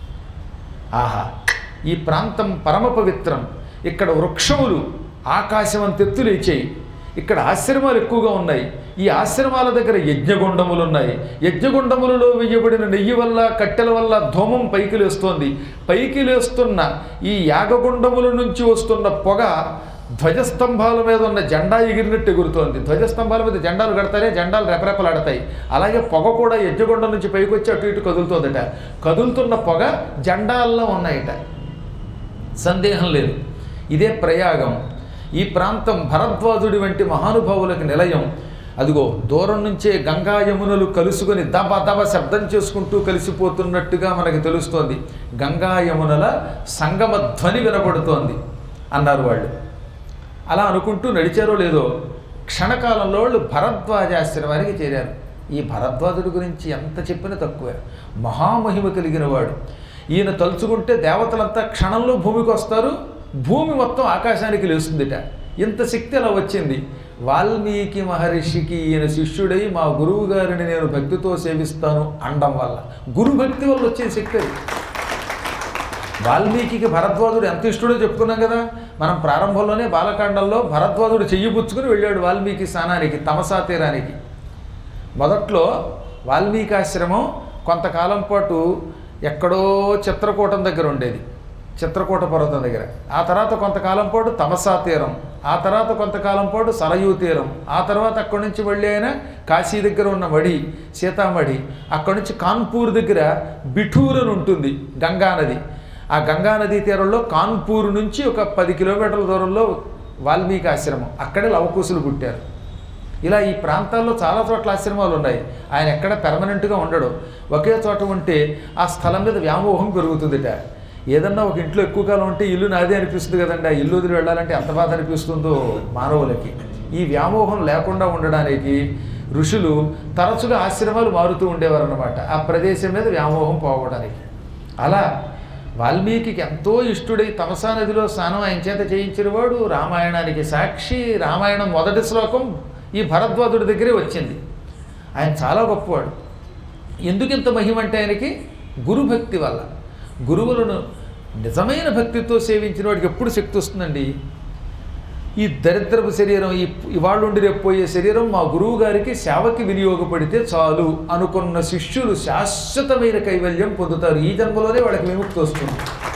ఆహా ఈ ప్రాంతం పరమ పవిత్రం ఇక్కడ వృక్షములు ఆకాశం అంత ఎత్తు లేచాయి ఇక్కడ ఆశ్రమాలు ఎక్కువగా ఉన్నాయి ఈ ఆశ్రమాల దగ్గర యజ్ఞగుండములు ఉన్నాయి యజ్ఞగుండములలో వేయబడిన నెయ్యి వల్ల కట్టెల వల్ల ధూమం పైకి లేస్తోంది పైకి లేస్తున్న ఈ యాగగుండముల నుంచి వస్తున్న పొగ ధ్వజస్తంభాల మీద ఉన్న జెండా ఎగిరినట్టు ఎగురుతోంది ధ్వజస్తంభాల మీద జెండాలు కడతారే జెండాలు రెపరెపలాడతాయి అలాగే పొగ కూడా యజ్ఞగుండం నుంచి పైకి వచ్చి అటు ఇటు కదులుతోందట కదులుతున్న పొగ జెండాల్లో ఉన్నాయట సందేహం లేదు ఇదే ప్రయాగం ఈ ప్రాంతం భరద్వాజుడి వంటి మహానుభావులకు నిలయం అదిగో దూరం నుంచే గంగా యమునలు కలుసుకొని దబ దబ శబ్దం చేసుకుంటూ కలిసిపోతున్నట్టుగా మనకి తెలుస్తోంది గంగా యమునల సంగమ ధ్వని వినపడుతోంది అన్నారు వాళ్ళు అలా అనుకుంటూ నడిచారో లేదో క్షణకాలంలో వాళ్ళు భరద్వాజాశ్రమానికి చేరారు ఈ భరద్వాజుడి గురించి ఎంత చెప్పినా తక్కువే మహామహిమ కలిగిన వాడు ఈయన తలుచుకుంటే దేవతలంతా క్షణంలో భూమికి వస్తారు భూమి మొత్తం ఆకాశానికి లేస్తుందిట ఇంత శక్తి అలా వచ్చింది వాల్మీకి మహర్షికి ఈయన శిష్యుడై మా గురువు గారిని నేను భక్తితో సేవిస్తాను అండం వల్ల గురు భక్తి వల్ల వచ్చే శక్తి అది వాల్మీకి భరద్వాజుడు ఎంత ఇష్టడో చెప్పుకున్నాం కదా మనం ప్రారంభంలోనే బాలకాండంలో భరద్వాజుడు చెయ్యి పుచ్చుకుని వెళ్ళాడు వాల్మీకి స్థానానికి తమసా తీరానికి మొదట్లో వాల్మీకి ఆశ్రమం కొంతకాలం పాటు ఎక్కడో చిత్రకూటం దగ్గర ఉండేది చిత్రకూట పర్వతం దగ్గర ఆ తర్వాత కొంతకాలం పాటు తమసా తీరం ఆ తర్వాత కొంతకాలం పాటు సరయూ తీరం ఆ తర్వాత అక్కడి నుంచి వెళ్ళి ఆయన కాశీ దగ్గర ఉన్న మడి సీతామడి అక్కడి నుంచి కాన్పూర్ దగ్గర బిఠూర్ అని ఉంటుంది గంగా నది ఆ గంగా నదీ తీరంలో కాన్పూర్ నుంచి ఒక పది కిలోమీటర్ల దూరంలో వాల్మీకి ఆశ్రమం అక్కడే లవకుశులు పుట్టారు ఇలా ఈ ప్రాంతాల్లో చాలా చోట్ల ఆశ్రమాలు ఉన్నాయి ఆయన ఎక్కడ పెర్మనెంట్గా ఉండడు ఒకే చోట ఉంటే ఆ స్థలం మీద వ్యామోహం పెరుగుతుందిట ఏదన్నా ఒక ఇంట్లో ఎక్కువ కాలం ఉంటే ఇల్లు నాదే అనిపిస్తుంది కదండి ఆ ఇల్లు వదిలి వెళ్ళాలంటే ఎంత బాధ అనిపిస్తుందో మానవులకి ఈ వ్యామోహం లేకుండా ఉండడానికి ఋషులు తరచుగా ఆశ్రమాలు మారుతూ ఉండేవారు అనమాట ఆ ప్రదేశం మీద వ్యామోహం పోవడానికి అలా వాల్మీకి ఎంతో ఇష్టుడై తమసా నదిలో స్నానం ఆయన చేత చేయించిన వాడు రామాయణానికి సాక్షి రామాయణం మొదటి శ్లోకం ఈ భరద్వాజుడి దగ్గరే వచ్చింది ఆయన చాలా గొప్పవాడు ఎందుకు ఇంత మహిమ అంటే ఆయనకి గురుభక్తి వల్ల గురువులను నిజమైన భక్తితో సేవించిన వాడికి ఎప్పుడు శక్తి వస్తుందండి ఈ దరిద్రపు శరీరం ఈ ఇవాళ ఉండి రేపు పోయే శరీరం మా గురువు గారికి సేవకి వినియోగపడితే చాలు అనుకున్న శిష్యులు శాశ్వతమైన కైవల్యం పొందుతారు ఈ జన్మలోనే వాళ్ళకి విముక్తి వస్తుంది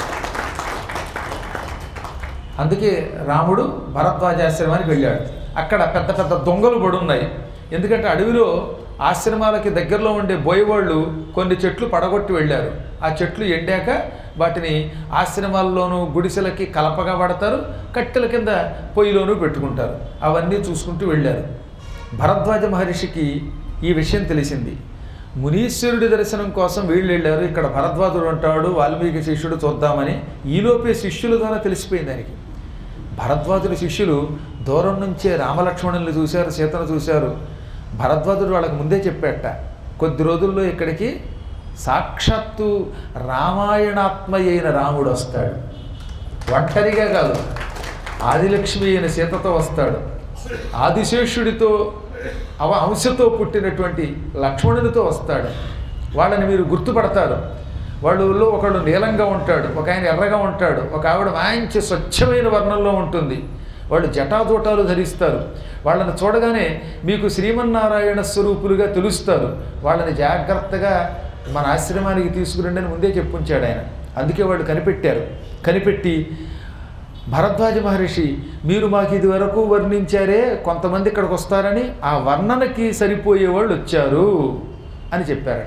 అందుకే రాముడు భరద్వాజాశ్రమానికి వెళ్ళాడు అక్కడ పెద్ద పెద్ద దొంగలు పడి ఉన్నాయి ఎందుకంటే అడవిలో ఆశ్రమాలకి దగ్గరలో ఉండే బోయవాళ్ళు కొన్ని చెట్లు పడగొట్టి వెళ్ళారు ఆ చెట్లు ఎండాక వాటిని ఆశ్రమాల్లోనూ గుడిసెలకి కలపగా పడతారు కట్టెల కింద పొయ్యిలోనూ పెట్టుకుంటారు అవన్నీ చూసుకుంటూ వెళ్ళారు భరద్వాజ మహర్షికి ఈ విషయం తెలిసింది మునీశ్వరుడి దర్శనం కోసం వీళ్ళు వెళ్ళారు ఇక్కడ భరద్వాజుడు ఉంటాడు వాల్మీకి శిష్యుడు చూద్దామని ఈలోపే శిష్యుల ద్వారా తెలిసిపోయింది దానికి భరద్వాజుడి శిష్యులు దూరం నుంచే రామలక్ష్మణుల్ని చూశారు సీతను చూశారు భరద్వాజుడు వాళ్ళకి ముందే చెప్పాట కొద్ది రోజుల్లో ఇక్కడికి సాక్షాత్తు రామాయణాత్మ అయిన రాముడు వస్తాడు ఒంటరిగా కాదు ఆదిలక్ష్మి అయిన సీతతో వస్తాడు ఆదిశేషుడితో అవ అంశతో పుట్టినటువంటి లక్ష్మణునితో వస్తాడు వాళ్ళని మీరు గుర్తుపడతారు వాళ్ళలో ఒకడు నీలంగా ఉంటాడు ఒక ఆయన ఎర్రగా ఉంటాడు ఒక ఆవిడ మంచి స్వచ్ఛమైన వర్ణంలో ఉంటుంది వాళ్ళు జటాజోటాలు ధరిస్తారు వాళ్ళని చూడగానే మీకు శ్రీమన్నారాయణ స్వరూపులుగా తెలుస్తారు వాళ్ళని జాగ్రత్తగా మన ఆశ్రమానికి తీసుకురండి అని ముందే చెప్పుంచాడు ఆయన అందుకే వాళ్ళు కనిపెట్టారు కనిపెట్టి భరద్వాజ మహర్షి మీరు మాకు ఇది వరకు వర్ణించారే కొంతమంది ఇక్కడికి వస్తారని ఆ వర్ణనకి సరిపోయే వాళ్ళు వచ్చారు అని చెప్పారట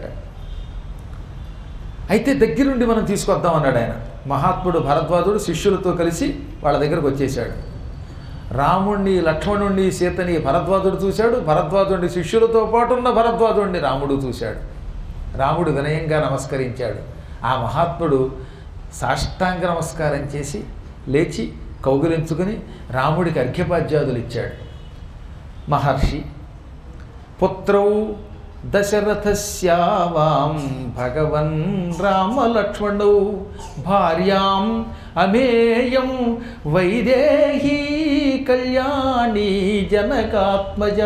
అయితే దగ్గరుండి మనం తీసుకొద్దాం అన్నాడు ఆయన మహాత్ముడు భరద్వాజుడు శిష్యులతో కలిసి వాళ్ళ దగ్గరకు వచ్చేసాడు రాముణ్ణి లక్ష్మణుణ్ణి సీతని భరద్వాజుడు చూశాడు భరద్వాజుడిని శిష్యులతో పాటు ఉన్న భరద్వాజుడిని రాముడు చూశాడు రాముడు వినయంగా నమస్కరించాడు ఆ మహాత్ముడు సాష్టాంగ నమస్కారం చేసి లేచి కౌగిలించుకుని రాముడికి అర్ఘ్యపాద్యాదులు ఇచ్చాడు మహర్షి పుత్రౌ దశరథస్యావాం భగవన్ రామలక్ష్మణౌ భార్యాం అమేయం వైదేహీ కళ్యాణీ జనకాత్మజ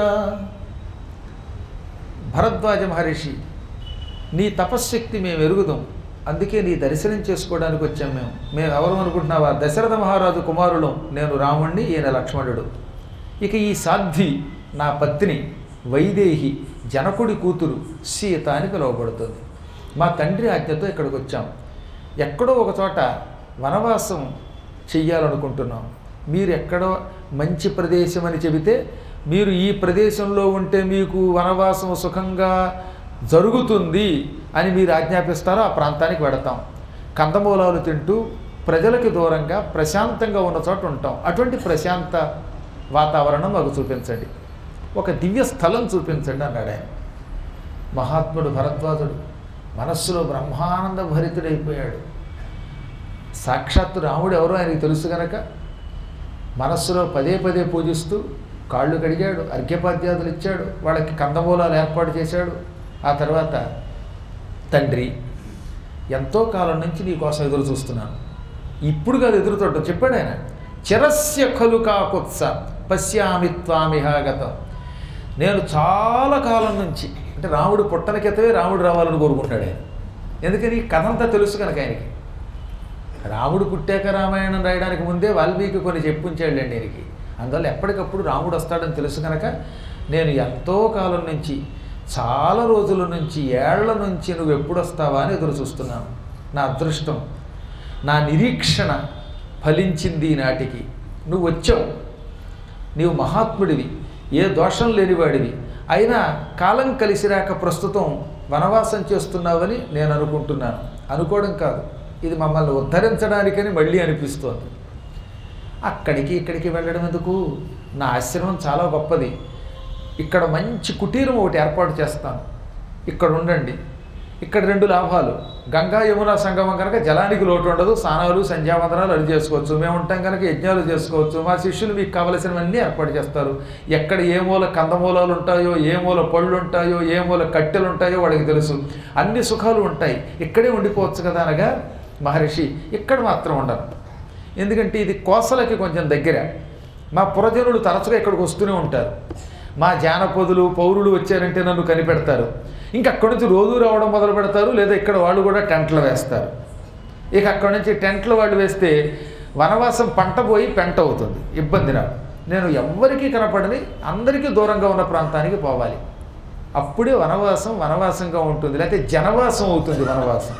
భరద్వాజ మహర్షి నీ తపశ్శక్తి మేము ఎరుగుదాం అందుకే నీ దర్శనం చేసుకోవడానికి వచ్చాం మేము మేము ఎవరు అనుకుంటున్నావా దశరథ మహారాజు కుమారులం నేను రాముణ్ణి ఈయన లక్ష్మణుడు ఇక ఈ సాధ్వి నా పత్ని వైదేహి జనకుడి కూతురు సీత అని పిలువబడుతుంది మా తండ్రి ఆజ్ఞతో ఇక్కడికి వచ్చాం ఎక్కడో ఒక చోట వనవాసం చెయ్యాలనుకుంటున్నాం మీరు ఎక్కడో మంచి ప్రదేశం అని చెబితే మీరు ఈ ప్రదేశంలో ఉంటే మీకు వనవాసం సుఖంగా జరుగుతుంది అని మీరు ఆజ్ఞాపిస్తారో ఆ ప్రాంతానికి వెడతాం కందమూలాలు తింటూ ప్రజలకి దూరంగా ప్రశాంతంగా ఉన్న చోట ఉంటాం అటువంటి ప్రశాంత వాతావరణం మాకు చూపించండి ఒక దివ్య స్థలం చూపించండి అన్నాడు ఆయన మహాత్ముడు భరద్వాజుడు మనస్సులో బ్రహ్మానంద భరితుడైపోయాడు సాక్షాత్తు రాముడు ఎవరో ఆయనకి తెలుసు గనక మనస్సులో పదే పదే పూజిస్తూ కాళ్ళు కడిగాడు అర్ఘ్యపాద్యాదులు ఇచ్చాడు వాళ్ళకి కందమూలాలు ఏర్పాటు చేశాడు ఆ తర్వాత తండ్రి ఎంతో కాలం నుంచి నీ కోసం ఎదురు చూస్తున్నాను ఇప్పుడు కాదు ఎదురు చూడటం చెప్పాడు ఆయన చిరస్య ఖలు కాకుత్స పశ్యామి త్వామిహాగతం నేను చాలా కాలం నుంచి అంటే రాముడు పుట్టనకెత్తవే రాముడు రావాలని కోరుకుంటాడు ఆయన ఎందుకని ఈ కథ అంతా తెలుసు కనుక ఆయనకి రాముడు పుట్టాక రామాయణం రాయడానికి ముందే వాల్మీకి కొన్ని చెప్పుంచాడులేండి ఆయనకి అందువల్ల ఎప్పటికప్పుడు రాముడు వస్తాడని తెలుసు కనుక నేను ఎంతో కాలం నుంచి చాలా రోజుల నుంచి ఏళ్ల నుంచి నువ్వు ఎప్పుడు వస్తావా అని ఎదురు చూస్తున్నాను నా అదృష్టం నా నిరీక్షణ ఫలించింది ఈనాటికి నువ్వు వచ్చావు నీవు మహాత్ముడివి ఏ దోషం లేనివాడివి అయినా కాలం కలిసి రాక ప్రస్తుతం వనవాసం చేస్తున్నావని నేను అనుకుంటున్నాను అనుకోవడం కాదు ఇది మమ్మల్ని ఉద్ధరించడానికని మళ్ళీ అనిపిస్తోంది అక్కడికి ఇక్కడికి వెళ్ళడం ఎందుకు నా ఆశ్రమం చాలా గొప్పది ఇక్కడ మంచి కుటీరం ఒకటి ఏర్పాటు చేస్తాను ఇక్కడ ఉండండి ఇక్కడ రెండు లాభాలు గంగా యమున సంగమం కనుక జలానికి లోటు ఉండదు స్నానాలు సంధ్యావందనాలు అది చేసుకోవచ్చు మేము ఉంటాం కనుక యజ్ఞాలు చేసుకోవచ్చు మా శిష్యులు మీకు కావలసినవన్నీ ఏర్పాటు చేస్తారు ఎక్కడ ఏ మూల కందమూలాలు ఉంటాయో ఏ మూల పళ్ళు ఉంటాయో ఏ మూల కట్టెలు ఉంటాయో వాడికి తెలుసు అన్ని సుఖాలు ఉంటాయి ఇక్కడే ఉండిపోవచ్చు కదా అనగా మహర్షి ఇక్కడ మాత్రం ఉండరు ఎందుకంటే ఇది కోసలకి కొంచెం దగ్గర మా పురజనులు తరచుగా ఇక్కడికి వస్తూనే ఉంటారు మా జానపదులు పౌరులు వచ్చారంటే నన్ను కనిపెడతారు ఇంకా అక్కడి నుంచి రోజు రావడం మొదలు పెడతారు లేదా ఇక్కడ వాళ్ళు కూడా టెంట్లు వేస్తారు ఇక అక్కడి నుంచి టెంట్లు వాళ్ళు వేస్తే వనవాసం పంట పోయి పెంట అవుతుంది ఇబ్బంది రాదు నేను ఎవ్వరికీ కనపడని అందరికీ దూరంగా ఉన్న ప్రాంతానికి పోవాలి అప్పుడే వనవాసం వనవాసంగా ఉంటుంది లేకపోతే జనవాసం అవుతుంది వనవాసం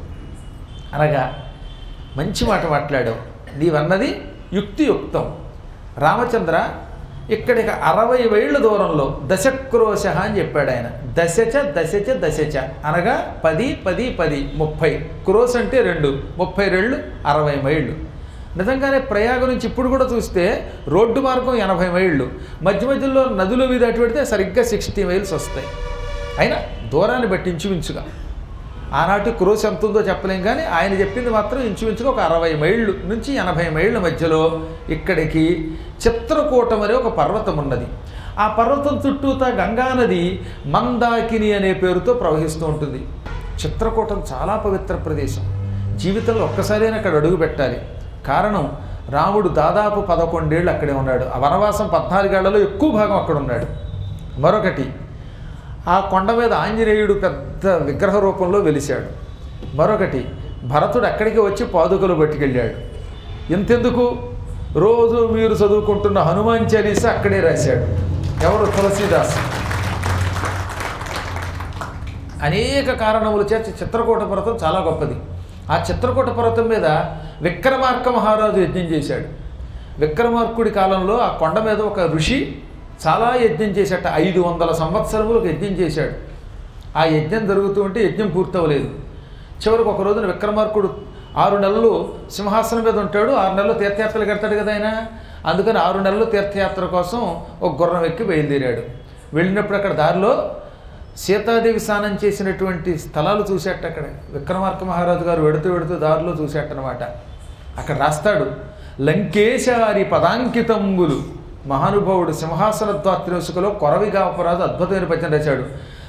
అనగా మంచి మాట మాట్లాడావు నీవన్నది యుక్తియుక్తం రామచంద్ర ఇక్కడికి అరవై వేళ్ల దూరంలో దశక్రోశ అని చెప్పాడు ఆయన దశచ దశచ దశచ అనగా పది పది పది ముప్పై క్రోస్ అంటే రెండు ముప్పై రెళ్ళు అరవై మైళ్ళు నిజంగానే ప్రయాగ నుంచి ఇప్పుడు కూడా చూస్తే రోడ్డు మార్గం ఎనభై మైళ్ళు మధ్య మధ్యలో నదుల మీద అటు పెడితే సరిగ్గా సిక్స్టీ మైల్స్ వస్తాయి అయినా దూరాన్ని బట్టి ఇంచుమించుగా ఆనాటి క్రోస్ ఎంత ఉందో చెప్పలేం కానీ ఆయన చెప్పింది మాత్రం ఇంచుమించుగా ఒక అరవై మైళ్ళు నుంచి ఎనభై మైళ్ళ మధ్యలో ఇక్కడికి చిత్రకూటం అనే ఒక పర్వతం ఉన్నది ఆ పర్వతం చుట్టూతా గంగానది మందాకిని అనే పేరుతో ప్రవహిస్తూ ఉంటుంది చిత్రకూటం చాలా పవిత్ర ప్రదేశం జీవితంలో ఒక్కసారైనా అక్కడ అడుగు పెట్టాలి కారణం రాముడు దాదాపు పదకొండేళ్ళు అక్కడే ఉన్నాడు ఆ వనవాసం పద్నాలుగేళ్లలో ఎక్కువ భాగం అక్కడ ఉన్నాడు మరొకటి ఆ కొండ మీద ఆంజనేయుడు పెద్ద విగ్రహ రూపంలో వెలిశాడు మరొకటి భరతుడు అక్కడికి వచ్చి పాదుకలు పట్టుకెళ్ళాడు ఇంతెందుకు రోజు మీరు చదువుకుంటున్న హనుమాన్ చాలీస అక్కడే రాశాడు ఎవరు తులసీదాస్ అనేక కారణముల చేత చిత్రకూట పర్వతం చాలా గొప్పది ఆ చిత్రకూట పర్వతం మీద విక్రమార్క మహారాజు యజ్ఞం చేశాడు విక్రమార్కుడి కాలంలో ఆ కొండ మీద ఒక ఋషి చాలా యజ్ఞం చేశాట ఐదు వందల సంవత్సరములు ఒక యజ్ఞం చేశాడు ఆ యజ్ఞం జరుగుతూ ఉంటే యజ్ఞం పూర్తవలేదు చివరికి ఒక రోజున విక్రమార్కుడు ఆరు నెలలు సింహాసనం మీద ఉంటాడు ఆరు నెలలు తీర్థయాత్రలు కడతాడు కదా ఆయన అందుకని ఆరు నెలలు తీర్థయాత్ర కోసం ఒక గుర్రం ఎక్కి బయలుదేరాడు వెళ్ళినప్పుడు అక్కడ దారిలో సీతాదేవి స్నానం చేసినటువంటి స్థలాలు చూసేట అక్కడ విక్రమార్క మహారాజు గారు వెడుతూ వెడుతూ దారిలో చూసేటనమాట అక్కడ రాస్తాడు లంకేశారి పదాంకితంబులు మహానుభావుడు సింహాసన ద్వాత్రివసుకలో కొరవిగా అపరాధు అద్భుతమైన పద్యం రాశాడు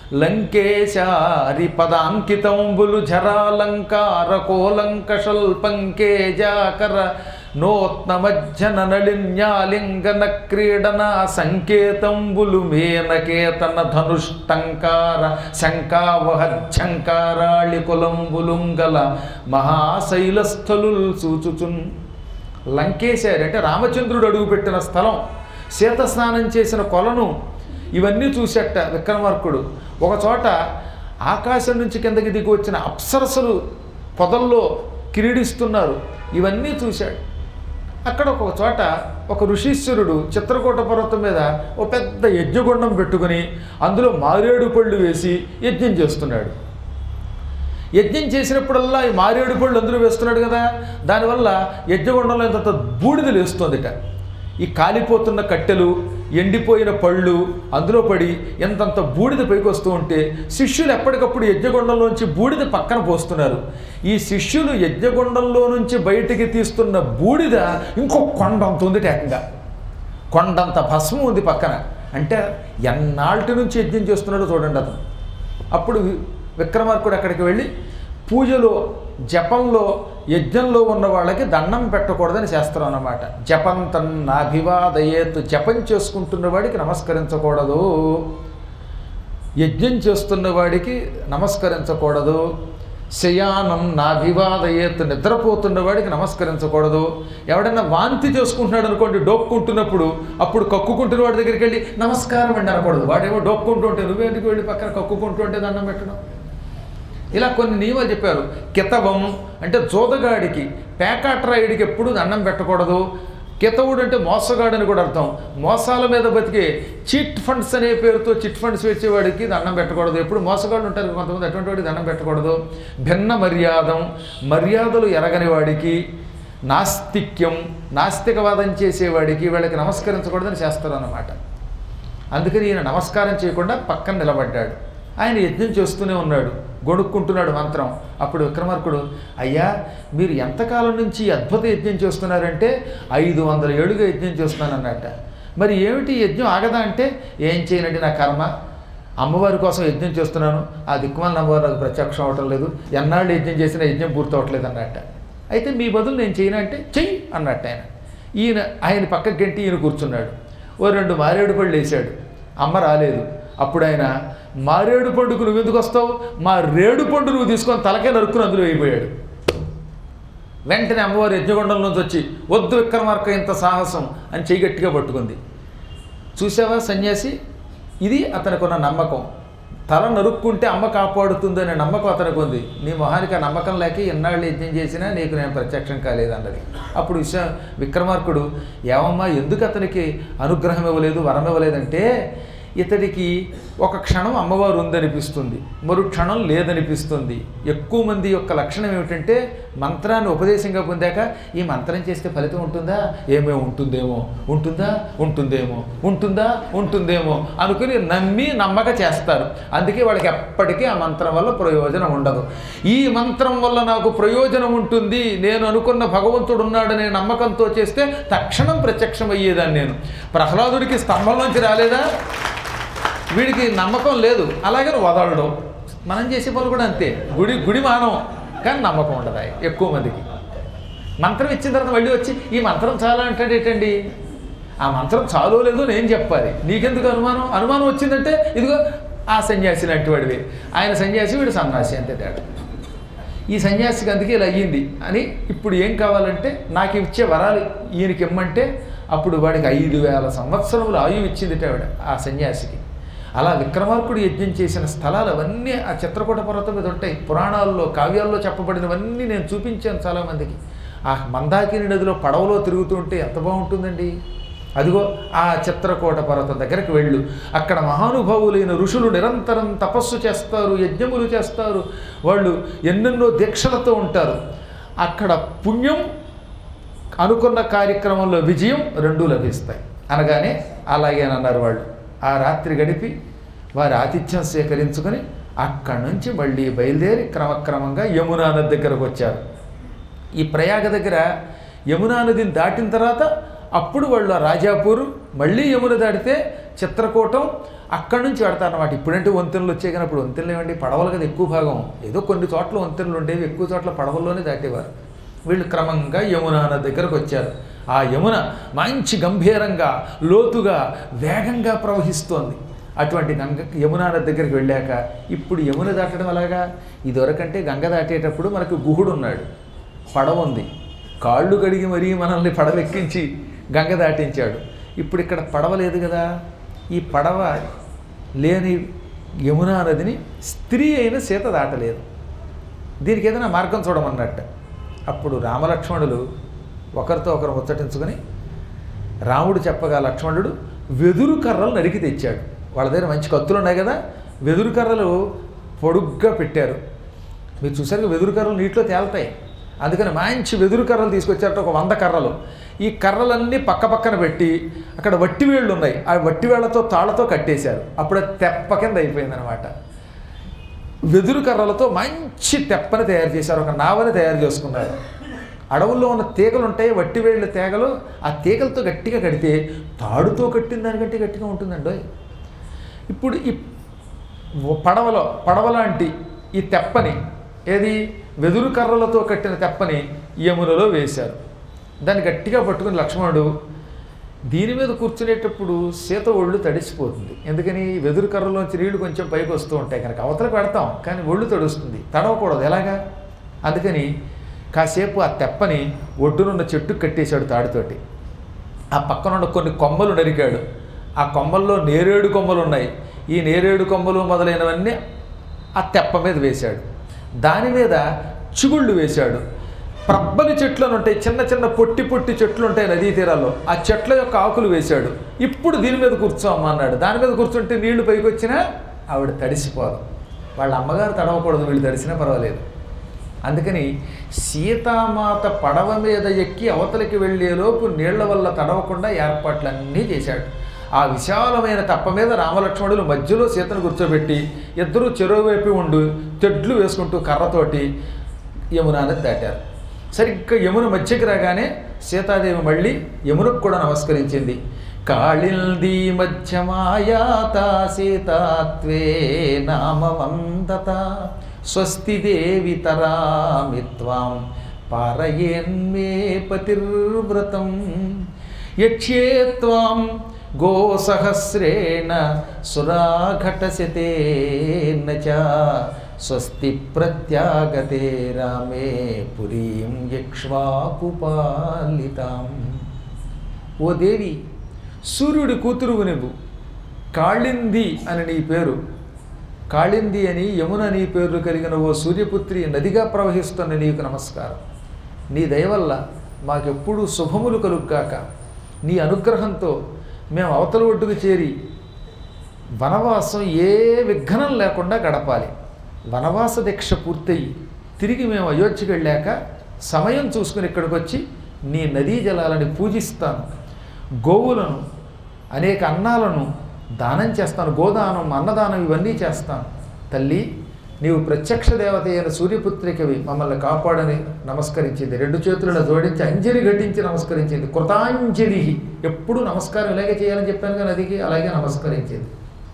లంకేశారి పదాంకితంబులు జరాలంకార కోలంకషల్పంకేజాకర నోత్నమజ్జన నళిన్యాలింగన క్రీడన సంకేతంబులు మేనకేతన ధనుష్టంకార శంకావహ్యంకారాళి కులంబులుంగల మహాశైలస్థలు సూచుచున్ లంకేశారి అంటే రామచంద్రుడు అడుగుపెట్టిన స్థలం సీత స్నానం చేసిన కొలను ఇవన్నీ చూసేట విక్రమార్కుడు ఒక చోట ఆకాశం నుంచి కిందకి దిగి వచ్చిన అప్సరసలు పొదల్లో క్రీడిస్తున్నారు ఇవన్నీ చూశాడు అక్కడ ఒక చోట ఒక ఋషీశ్వరుడు చిత్రకూట పర్వతం మీద ఒక పెద్ద యజ్ఞగుండం పెట్టుకుని అందులో మారేడు పళ్ళు వేసి యజ్ఞం చేస్తున్నాడు యజ్ఞం చేసినప్పుడల్లా ఈ మారేడు పళ్ళు అందులో వేస్తున్నాడు కదా దానివల్ల యజ్ఞగుండంలో ఇంత బూడిద లేస్తుందిట ఈ కాలిపోతున్న కట్టెలు ఎండిపోయిన పళ్ళు అందులో పడి ఎంతంత బూడిద పైకి వస్తూ ఉంటే శిష్యులు ఎప్పటికప్పుడు యజ్ఞగుండంలోంచి బూడిద పక్కన పోస్తున్నారు ఈ శిష్యులు యజ్ఞగుండంలో నుంచి బయటికి తీస్తున్న బూడిద ఇంకో కొండంత ఉంది ఏకంగా కొండంత భస్మం ఉంది పక్కన అంటే ఎన్నాళ్ళ నుంచి యజ్ఞం చేస్తున్నాడో చూడండి అతను అప్పుడు వి- విక్రమార్కుడు అక్కడికి వెళ్ళి పూజలో జపంలో యజ్ఞంలో ఉన్న వాళ్ళకి దండం పెట్టకూడదని శాస్త్రం అన్నమాట జపంతం నాభివాదయేత్ జపం చేసుకుంటున్న వాడికి నమస్కరించకూడదు యజ్ఞం చేస్తున్న వాడికి నమస్కరించకూడదు శయానం నాభివాదయేత్ నిద్రపోతున్న వాడికి నమస్కరించకూడదు ఎవడన్నా వాంతి చేసుకుంటున్నాడు అనుకోండి డోక్కుంటున్నప్పుడు అప్పుడు కక్కుకుంటున్న వాడి దగ్గరికి వెళ్ళి నమస్కారం అండి అనకూడదు వాడేమో డోక్కుంటూ ఉంటే నువ్వెందుకు వెళ్ళి పక్కన కక్కుకుంటూ ఉంటే దండం పెట్టడం ఇలా కొన్ని నియమాలు చెప్పారు కితవం అంటే జోదగాడికి పేకాట్రాయుడికి ఎప్పుడు దండం పెట్టకూడదు కితవుడు అంటే మోసగాడు అని కూడా అర్థం మోసాల మీద బతికే చిట్ ఫండ్స్ అనే పేరుతో చిట్ ఫండ్స్ వేసేవాడికి దండం పెట్టకూడదు ఎప్పుడు మోసగాళ్ళు ఉంటారు కొంతమంది అటువంటి వాడికి దండం పెట్టకూడదు భిన్న మర్యాదం మర్యాదలు ఎరగని వాడికి నాస్తిక్యం నాస్తికవాదం చేసేవాడికి వీళ్ళకి నమస్కరించకూడదని చేస్తారు అన్నమాట అందుకని ఈయన నమస్కారం చేయకుండా పక్కన నిలబడ్డాడు ఆయన యజ్ఞం చేస్తూనే ఉన్నాడు గొడుక్కుంటున్నాడు మంత్రం అప్పుడు విక్రమార్కుడు అయ్యా మీరు ఎంతకాలం నుంచి ఈ అద్భుత యజ్ఞం చేస్తున్నారంటే ఐదు వందల ఏళ్ళుగా యజ్ఞం చేస్తున్నాను అన్నట్ట మరి ఏమిటి ఈ యజ్ఞం ఆగదా అంటే ఏం చేయనండి నా కర్మ అమ్మవారి కోసం యజ్ఞం చేస్తున్నాను ఆ దిక్కుమాల అమ్మవారు నాకు ప్రత్యక్షం అవటం లేదు ఎన్నాళ్ళు యజ్ఞం చేసినా యజ్ఞం పూర్తవట్లేదు అన్నట్ట అయితే మీ బదులు నేను చేయను అంటే చెయ్యి అన్నట్టు ఆయన ఈయన ఆయన పక్కకి గంటి ఈయన కూర్చున్నాడు ఓ రెండు మారేడు పళ్ళు వేసాడు అమ్మ రాలేదు అప్పుడు ఆయన మారేడు పండుకు నువ్వు ఎందుకు వస్తావు మా రేడు పండు నువ్వు తీసుకొని తలకే నరుక్కుని అందులో అయిపోయాడు వెంటనే అమ్మవారు యజ్ఞగుండంలోంచి వచ్చి వద్దు విక్రమార్క ఇంత సాహసం అని చెయ్యి గట్టిగా పట్టుకుంది చూసావా సన్యాసి ఇది అతనికి ఉన్న నమ్మకం తల నరుక్కుంటే అమ్మ కాపాడుతుందనే నమ్మకం అతనికి ఉంది నీ మొహానికి ఆ నమ్మకం లేక ఎన్నాళ్ళు యజ్ఞం చేసినా నీకు నేను ప్రత్యక్షం కాలేదన్నది అప్పుడు విశ్వ విక్రమార్కుడు ఏమమ్మా ఎందుకు అతనికి అనుగ్రహం ఇవ్వలేదు వరం ఇవ్వలేదంటే ఇతడికి ఒక క్షణం అమ్మవారు ఉందనిపిస్తుంది మరు క్షణం లేదనిపిస్తుంది ఎక్కువ మంది యొక్క లక్షణం ఏమిటంటే మంత్రాన్ని ఉపదేశంగా పొందాక ఈ మంత్రం చేస్తే ఫలితం ఉంటుందా ఏమో ఉంటుందేమో ఉంటుందా ఉంటుందేమో ఉంటుందా ఉంటుందేమో అనుకుని నమ్మి నమ్మక చేస్తారు అందుకే వాళ్ళకి ఎప్పటికీ ఆ మంత్రం వల్ల ప్రయోజనం ఉండదు ఈ మంత్రం వల్ల నాకు ప్రయోజనం ఉంటుంది నేను అనుకున్న భగవంతుడు ఉన్నాడనే నమ్మకంతో చేస్తే తక్షణం ప్రత్యక్షం అయ్యేదాన్ని నేను ప్రహ్లాదుడికి స్తంభంలోంచి రాలేదా వీడికి నమ్మకం లేదు అలాగే వదలడం మనం చేసే పనులు కూడా అంతే గుడి గుడి మానం కానీ నమ్మకం ఉండదు ఆయన ఎక్కువ మందికి మంత్రం ఇచ్చిన తర్వాత మళ్ళీ వచ్చి ఈ మంత్రం చాలా అంటాడు ఏంటండి ఆ మంత్రం చాలో లేదో నేను చెప్పాలి నీకెందుకు అనుమానం అనుమానం వచ్చిందంటే ఇదిగో ఆ సన్యాసి లాంటి వాడివి ఆయన సన్యాసి వీడు సన్యాసి అంతే తేడా ఈ సన్యాసికి అందుకే ఇలా అయ్యింది అని ఇప్పుడు ఏం కావాలంటే నాకు ఇచ్చే వరాలు ఈయనకి ఇమ్మంటే అప్పుడు వాడికి ఐదు వేల సంవత్సరములు ఆయువు ఇచ్చింది ఆవిడ ఆ సన్యాసికి అలా విక్రమార్కుడు యజ్ఞం చేసిన స్థలాలు అవన్నీ ఆ చిత్రకూట పర్వతం మీద ఉంటాయి పురాణాల్లో కావ్యాల్లో చెప్పబడినవన్నీ నేను చూపించాను చాలామందికి ఆ మందాకిని నదిలో పడవలో తిరుగుతూ ఉంటే ఎంత బాగుంటుందండి అదిగో ఆ చిత్రకూట పర్వతం దగ్గరికి వెళ్ళు అక్కడ మహానుభావులైన ఋషులు నిరంతరం తపస్సు చేస్తారు యజ్ఞములు చేస్తారు వాళ్ళు ఎన్నెన్నో దీక్షలతో ఉంటారు అక్కడ పుణ్యం అనుకున్న కార్యక్రమంలో విజయం రెండూ లభిస్తాయి అనగానే అలాగే అన్నారు వాళ్ళు ఆ రాత్రి గడిపి వారి ఆతిథ్యం స్వీకరించుకొని అక్కడి నుంచి మళ్ళీ బయలుదేరి క్రమక్రమంగా యమునా నది దగ్గరకు వచ్చారు ఈ ప్రయాగ దగ్గర యమునా నదిని దాటిన తర్వాత అప్పుడు వాళ్ళు ఆ రాజాపూర్ మళ్ళీ యమున దాటితే చిత్రకూటం అక్కడి నుంచి పెడతారన్నమాట ఇప్పుడంటే వంతెనలు వచ్చాయి కానీ అప్పుడు వంతెనలు ఏమండి పడవలు కదా ఎక్కువ భాగం ఏదో కొన్ని చోట్ల వంతెనలు ఉండేవి ఎక్కువ చోట్ల పడవల్లోనే దాటేవారు వీళ్ళు క్రమంగా యమున నది దగ్గరకు వచ్చారు ఆ యమున మంచి గంభీరంగా లోతుగా వేగంగా ప్రవహిస్తోంది అటువంటి గంగ యమునా నది దగ్గరికి వెళ్ళాక ఇప్పుడు యమున దాటడం అలాగా ఇదివరకంటే గంగ దాటేటప్పుడు మనకు గుహుడు ఉన్నాడు పడవ ఉంది కాళ్ళు కడిగి మరీ మనల్ని పడవెక్కించి గంగ దాటించాడు ఇప్పుడు ఇక్కడ పడవ లేదు కదా ఈ పడవ లేని యమునా నదిని స్త్రీ అయిన సీత దాటలేదు దీనికి ఏదైనా మార్గం చూడమన్నట్టు అప్పుడు రామలక్ష్మణులు ఒకరితో ఒకరు ముచ్చటించుకొని రాముడు చెప్పగా లక్ష్మణుడు వెదురు కర్రలు నరికి తెచ్చాడు వాళ్ళ దగ్గర మంచి కత్తులు ఉన్నాయి కదా వెదురు కర్రలు పొడుగ్గా పెట్టారు మీరు చూసారు వెదురు కర్రలు నీటిలో తేలుతాయి అందుకని మంచి వెదురు కర్రలు తీసుకొచ్చారట ఒక వంద కర్రలు ఈ కర్రలన్నీ పక్క పక్కన పెట్టి అక్కడ వట్టి వేళ్ళు ఉన్నాయి ఆ వట్టి వేళ్లతో తాళ్ళతో కట్టేశారు అప్పుడు అది తెప్ప కింద అయిపోయిందనమాట వెదురు కర్రలతో మంచి తెప్పని తయారు చేశారు ఒక నావని తయారు చేసుకున్నారు అడవుల్లో ఉన్న తీగలు ఉంటాయి వట్టి వేళ్ళ తీగలు ఆ తీగలతో గట్టిగా కడితే తాడుతో కట్టిన దానికంటే గట్టిగా ఉంటుందండి ఇప్పుడు ఈ పడవలో పడవ లాంటి ఈ తెప్పని ఏది వెదురు కర్రలతో కట్టిన తెప్పని యమునలో వేశారు దాన్ని గట్టిగా పట్టుకుని లక్ష్మణుడు దీని మీద కూర్చునేటప్పుడు సీత ఒళ్ళు తడిసిపోతుంది ఎందుకని వెదురు కర్రలోంచి నీళ్లు కొంచెం పైకి వస్తూ ఉంటాయి కనుక అవతలకు పెడతాం కానీ ఒళ్ళు తడుస్తుంది తడవకూడదు ఎలాగా అందుకని కాసేపు ఆ తెప్పని ఒడ్డునున్న చెట్టు కట్టేశాడు తాడితోటి ఆ పక్కనున్న కొన్ని కొమ్మలు నరికాడు ఆ కొమ్మల్లో నేరేడు కొమ్మలు ఉన్నాయి ఈ నేరేడు కొమ్మలు మొదలైనవన్నీ ఆ తెప్ప మీద వేశాడు దాని మీద చిగుళ్ళు వేశాడు ప్రబ్బని చెట్లు అని ఉంటాయి చిన్న చిన్న పొట్టి పొట్టి చెట్లు ఉంటాయి నదీ తీరాల్లో ఆ చెట్ల యొక్క ఆకులు వేశాడు ఇప్పుడు దీని మీద కూర్చోమ్మా అన్నాడు దాని మీద కూర్చుంటే నీళ్లు పైకి వచ్చినా ఆవిడ తడిసిపోదు వాళ్ళ అమ్మగారు తడవకూడదు వీళ్ళు తడిసినా పర్వాలేదు అందుకని సీతామాత పడవ మీద ఎక్కి అవతలికి వెళ్ళేలోపు నీళ్ల వల్ల తడవకుండా ఏర్పాట్లన్నీ చేశాడు ఆ విశాలమైన తప్ప మీద రామలక్ష్మణులు మధ్యలో సీతను కూర్చోబెట్టి ఇద్దరూ చెరువువైపు ఉండు తెడ్లు వేసుకుంటూ కర్రతోటి యమునా నది దాటారు సరిగ్గా యమున మధ్యకి రాగానే సీతాదేవి మళ్ళీ యమునకు కూడా నమస్కరించింది కాళిల్ది మధ్యమాయాత సీతాత్వే నామవందత స్వస్తి దేవి తరామిత్వాం పారయేన్మే పతిర్వ్రతం యక్ష్యే త్వాం గోసహస్రేణ సురాఘటశతేన చ స్వస్తి ప్రత్యాగతే రామే పురీం యక్ష్వాకుపాలితాం ఓ దేవి సూర్యుడి కూతురువు నువ్వు కాళింది అని నీ పేరు కాళింది అని యమున నీ పేరు కలిగిన ఓ సూర్యపుత్రి నదిగా ప్రవహిస్తున్న నీకు నమస్కారం నీ దయ వల్ల మాకెప్పుడూ శుభములు కలుగ్గాక నీ అనుగ్రహంతో మేము అవతల ఒడ్డుకు చేరి వనవాసం ఏ విఘ్నం లేకుండా గడపాలి వనవాస దీక్ష పూర్తయి తిరిగి మేము అయోధ్యకి వెళ్ళాక సమయం చూసుకుని ఇక్కడికి వచ్చి నీ నదీ జలాలని పూజిస్తాను గోవులను అనేక అన్నాలను దానం చేస్తాను గోదానం అన్నదానం ఇవన్నీ చేస్తాను తల్లి నీవు ప్రత్యక్ష దేవత అయిన సూర్యపుత్రికవి మమ్మల్ని కాపాడని నమస్కరించింది రెండు చేతులను జోడించి అంజలి ఘటించి నమస్కరించింది కృతాంజలి ఎప్పుడు నమస్కారం ఇలాగే చేయాలని చెప్పాను కానీ నదికి అలాగే నమస్కరించింది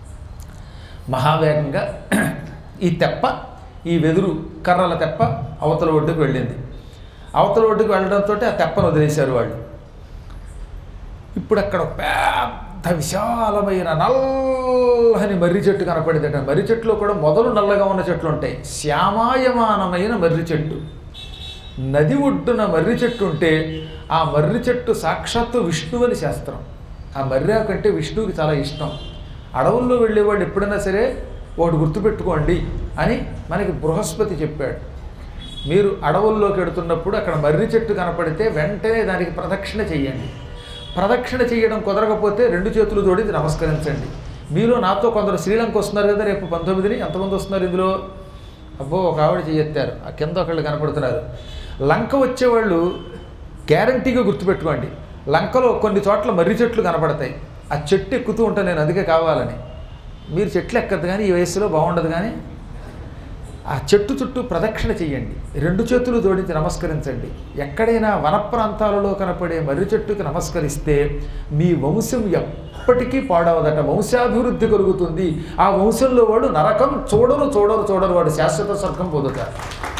మహావేగంగా ఈ తెప్ప ఈ వెదురు కర్రల తెప్ప అవతల ఒడ్డుకు వెళ్ళింది అవతల ఒడ్డుకు వెళ్ళడంతో ఆ తెప్పను వదిలేశారు వాళ్ళు ఇప్పుడు అక్కడ ఒక పెద్ద విశాలమైన నల్లని మర్రి చెట్టు కనపడిందట మర్రి చెట్టులో కూడా మొదలు నల్లగా ఉన్న చెట్లు ఉంటాయి శ్యామాయమానమైన మర్రి చెట్టు నది ఒడ్డున మర్రి చెట్టు ఉంటే ఆ మర్రి చెట్టు సాక్షాత్తు విష్ణువని శాస్త్రం ఆ మర్రి కంటే విష్ణువుకి చాలా ఇష్టం అడవుల్లో వెళ్ళేవాళ్ళు ఎప్పుడైనా సరే ఒకటి గుర్తుపెట్టుకోండి అని మనకి బృహస్పతి చెప్పాడు మీరు అడవుల్లోకి వెడుతున్నప్పుడు అక్కడ మర్రి చెట్టు కనపడితే వెంటనే దానికి ప్రదక్షిణ చెయ్యండి ప్రదక్షిణ చేయడం కుదరకపోతే రెండు చేతులు జోడించి నమస్కరించండి మీలో నాతో కొందరు శ్రీలంక వస్తున్నారు కదా రేపు పంతొమ్మిదిని ఎంతమంది వస్తున్నారు ఇందులో అబ్బో ఒక ఆవిడ చేయెత్తారు ఆ కింద ఒకళ్ళు కనపడుతున్నారు లంక వచ్చేవాళ్ళు గ్యారంటీగా గుర్తుపెట్టుకోండి లంకలో కొన్ని చోట్ల మర్రి చెట్లు కనపడతాయి ఆ చెట్టు ఎక్కుతూ ఉంటాను నేను అందుకే కావాలని మీరు చెట్లు ఎక్కద్దు కానీ ఈ వయసులో బాగుండదు కానీ ఆ చెట్టు చుట్టూ ప్రదక్షిణ చెయ్యండి రెండు చేతులు జోడించి నమస్కరించండి ఎక్కడైనా వన ప్రాంతాలలో కనపడే మర్రి చెట్టుకి నమస్కరిస్తే మీ వంశం ఎప్పటికీ పాడవదట వంశాభివృద్ధి కలుగుతుంది ఆ వంశంలో వాడు నరకం చూడరు చూడరు చూడరు వాడు శాశ్వత స్వర్గం పొందుతారు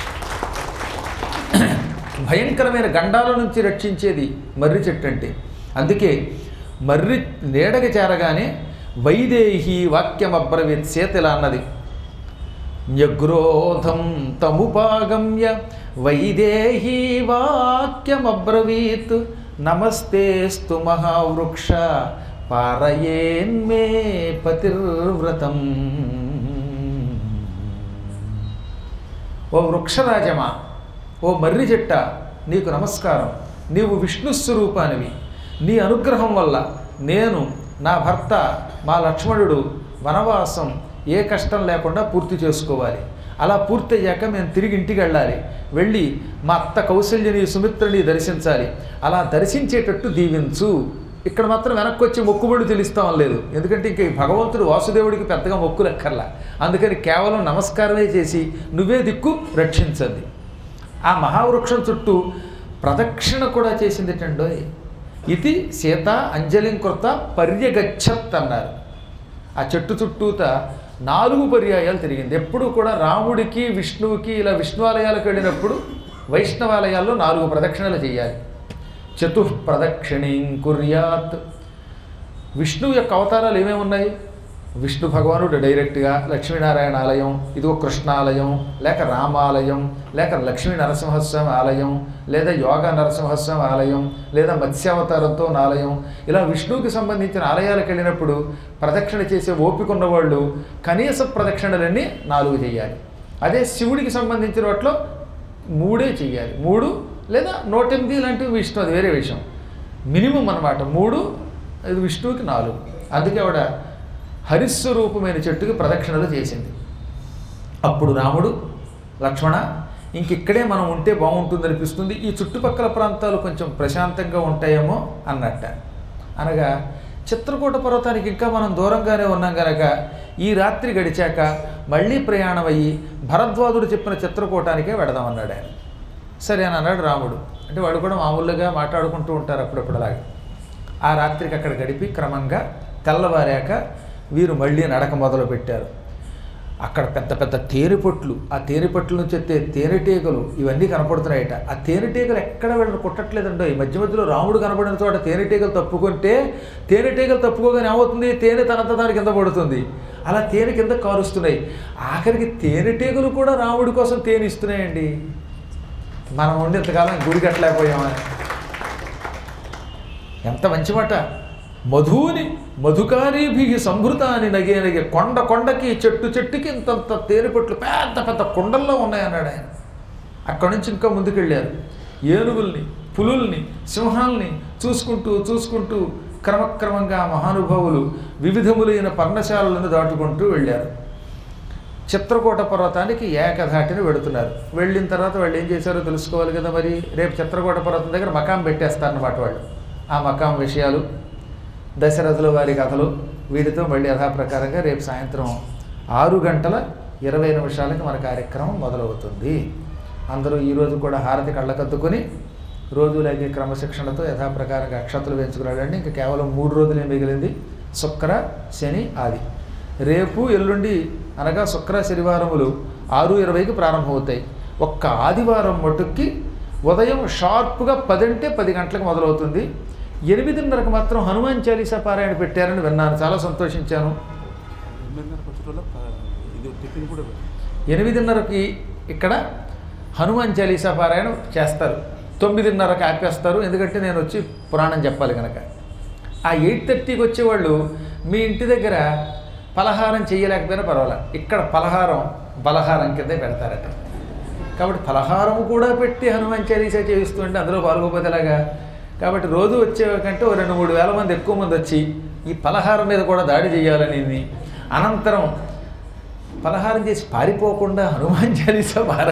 భయంకరమైన గండాల నుంచి రక్షించేది మర్రి చెట్టు అంటే అందుకే మర్రి నీడకి చేరగానే వైదేహి వాక్యం అబ్రవీత్ సీత ఇలా అన్నది న్యగ్రోధం తముపాగమ్య వైదేహీ వాక్యమబ్రవీత్ నమస్తేస్తు మహావృక్ష పారయేన్మే పతిర్వ్రతం ఓ వృక్షరాజమా ఓ మర్రి చెట్ట నీకు నమస్కారం నీవు విష్ణు స్వరూపానివి నీ అనుగ్రహం వల్ల నేను నా భర్త మా లక్ష్మణుడు వనవాసం ఏ కష్టం లేకుండా పూర్తి చేసుకోవాలి అలా పూర్తయ్యాక మేము తిరిగి ఇంటికి వెళ్ళాలి వెళ్ళి మా అత్త కౌశల్యని సుమిత్రని దర్శించాలి అలా దర్శించేటట్టు దీవించు ఇక్కడ మాత్రం వెనక్కి వచ్చి మొక్కుబడి తెలుస్తాం లేదు ఎందుకంటే ఇంక ఈ భగవంతుడు వాసుదేవుడికి పెద్దగా మొక్కులు ఎక్కర్లా అందుకని కేవలం నమస్కారమే చేసి నువ్వే దిక్కు రక్షించండి ఆ మహావృక్షం చుట్టూ ప్రదక్షిణ కూడా చేసింది టండోయ్ ఇది సీత అంజలిం కృత పర్యగచ్చత్ అన్నారు ఆ చెట్టు చుట్టూత నాలుగు పర్యాయాలు తిరిగింది ఎప్పుడు కూడా రాముడికి విష్ణువుకి ఇలా విష్ణువాలయాలకు వెళ్ళినప్పుడు వైష్ణవాలయాల్లో నాలుగు ప్రదక్షిణలు చేయాలి చతుః ప్రదక్షిణీం కుర్యాత్ విష్ణువు యొక్క అవతారాలు ఏమేమి ఉన్నాయి విష్ణు భగవానుడు డైరెక్ట్గా లక్ష్మీనారాయణ ఆలయం ఇదిగో కృష్ణాలయం లేక రామాలయం లేక లక్ష్మీ నరసింహస్వామి ఆలయం లేదా యోగా నరసింహస్వామి ఆలయం లేదా మత్స్యావతారంతో ఉన్న ఆలయం ఇలా విష్ణువుకి సంబంధించిన ఆలయాలకు వెళ్ళినప్పుడు ప్రదక్షిణ చేసే ఓపిక ఉన్నవాళ్ళు కనీస ప్రదక్షిణలన్నీ నాలుగు చేయాలి అదే శివుడికి సంబంధించిన వాటిలో మూడే చెయ్యాలి మూడు లేదా నూట ఎనిమిది లాంటివి విష్ణు అది వేరే విషయం మినిమం అన్నమాట మూడు ఇది విష్ణువుకి నాలుగు అందుకే ఆవిడ హరిస్వరూపమైన చెట్టుకి ప్రదక్షిణలు చేసింది అప్పుడు రాముడు లక్ష్మణ ఇంక ఇక్కడే మనం ఉంటే బాగుంటుంది అనిపిస్తుంది ఈ చుట్టుపక్కల ప్రాంతాలు కొంచెం ప్రశాంతంగా ఉంటాయేమో అన్నట్ట అనగా చిత్రకూట పర్వతానికి ఇంకా మనం దూరంగానే ఉన్నాం గనక ఈ రాత్రి గడిచాక మళ్ళీ ప్రయాణం అయ్యి భరద్వాజుడు చెప్పిన చిత్రకూటానికే వెడదామన్నాడు ఆయన సరే అని అన్నాడు రాముడు అంటే వాడు కూడా మామూలుగా మాట్లాడుకుంటూ ఉంటారు అప్పుడప్పుడు అలాగే ఆ రాత్రికి అక్కడ గడిపి క్రమంగా తెల్లవారాక వీరు మళ్ళీ నడక మొదలు పెట్టారు అక్కడ పెద్ద పెద్ద తేనెపొట్లు ఆ తేనెపొట్ల నుంచి వచ్చే తేనెటీగలు ఇవన్నీ కనపడుతున్నాయట ఆ తేనెటీగలు ఎక్కడ వీళ్ళని కుట్టట్లేదండో ఈ మధ్య మధ్యలో రాముడు కనపడిన చోట తేనెటీగలు తప్పుకుంటే తేనెటీగలు తప్పుకోగానే ఏమవుతుంది తేనె తనంత దాని కింద పడుతుంది అలా తేనె కింద కారుస్తున్నాయి ఆఖరికి తేనెటీగలు కూడా రాముడి కోసం తేనె ఇస్తున్నాయండి మనం ఉండి ఇంతకాలం గుడి కట్టలేకపోయామా ఎంత మంచి మాట మధుని మధుకారీభి సంభృతాన్ని నగే నగే కొండ కొండకి చెట్టు చెట్టుకి ఇంతంత తేనెపట్లు పెద్ద పెద్ద కొండల్లో ఉన్నాయన్నాడు ఆయన అక్కడి నుంచి ఇంకా ముందుకెళ్ళారు ఏనుగుల్ని పులుల్ని సింహాల్ని చూసుకుంటూ చూసుకుంటూ క్రమక్రమంగా ఆ మహానుభావులు వివిధములైన పర్ణశాలలను దాటుకుంటూ వెళ్ళారు చిత్రకూట పర్వతానికి ఏకధాటిని వెడుతున్నారు వెళ్ళిన తర్వాత వాళ్ళు ఏం చేశారో తెలుసుకోవాలి కదా మరి రేపు చిత్రకూట పర్వతం దగ్గర మకాం పెట్టేస్తారన్నమాట వాళ్ళు ఆ మకాం విషయాలు దశరథుల వారి కథలు వీటితో మళ్ళీ యథాప్రకారంగా రేపు సాయంత్రం ఆరు గంటల ఇరవై నిమిషాలకి మన కార్యక్రమం మొదలవుతుంది అందరూ ఈరోజు కూడా హారతి కళ్ళకద్దుకొని రోజులాగే క్రమశిక్షణతో యథాప్రకారంగా అక్షతలు పెంచుకున్నాడండి ఇంకా కేవలం మూడు రోజులే మిగిలింది శుక్ర శని ఆది రేపు ఎల్లుండి అనగా శుక్ర శనివారములు ఆరు ఇరవైకి ప్రారంభమవుతాయి ఒక్క ఆదివారం మటుక్కి ఉదయం షార్ప్గా పదంటే పది గంటలకు మొదలవుతుంది ఎనిమిదిన్నరకు మాత్రం హనుమాన్ చాలీసా పారాయణ పెట్టారని విన్నాను చాలా సంతోషించాను ఎనిమిదిన్నరకు వచ్చేటోళ్ళ ఇది టిఫిన్ కూడా పెట్టు. ఎనిమిదిన్నరకి ఇక్కడ హనుమాన్ చాలీసా పారాయణం చేస్తారు తొమ్మిదిన్నరకు ఆపేస్తారు ఎందుకంటే నేను వచ్చి పురాణం చెప్పాలి కనుక ఆ ఎయిట్ థర్టీకి వచ్చేవాళ్ళు మీ ఇంటి దగ్గర పలహారం చేయలేకపోయినా పర్వాలేదు ఇక్కడ పలహారం బలహారం కిందే పెడతారట కాబట్టి పలహారం కూడా పెట్టి హనుమాన్ చాలీసా చేయిస్తుంటే అందులో పాల్గొపోతే ఎలాగా కాబట్టి రోజు వచ్చే కంటే ఓ రెండు మూడు వేల మంది ఎక్కువ మంది వచ్చి ఈ పలహారం మీద కూడా దాడి చేయాలని అనంతరం పలహారం చేసి పారిపోకుండా హనుమాన్ చాలీసా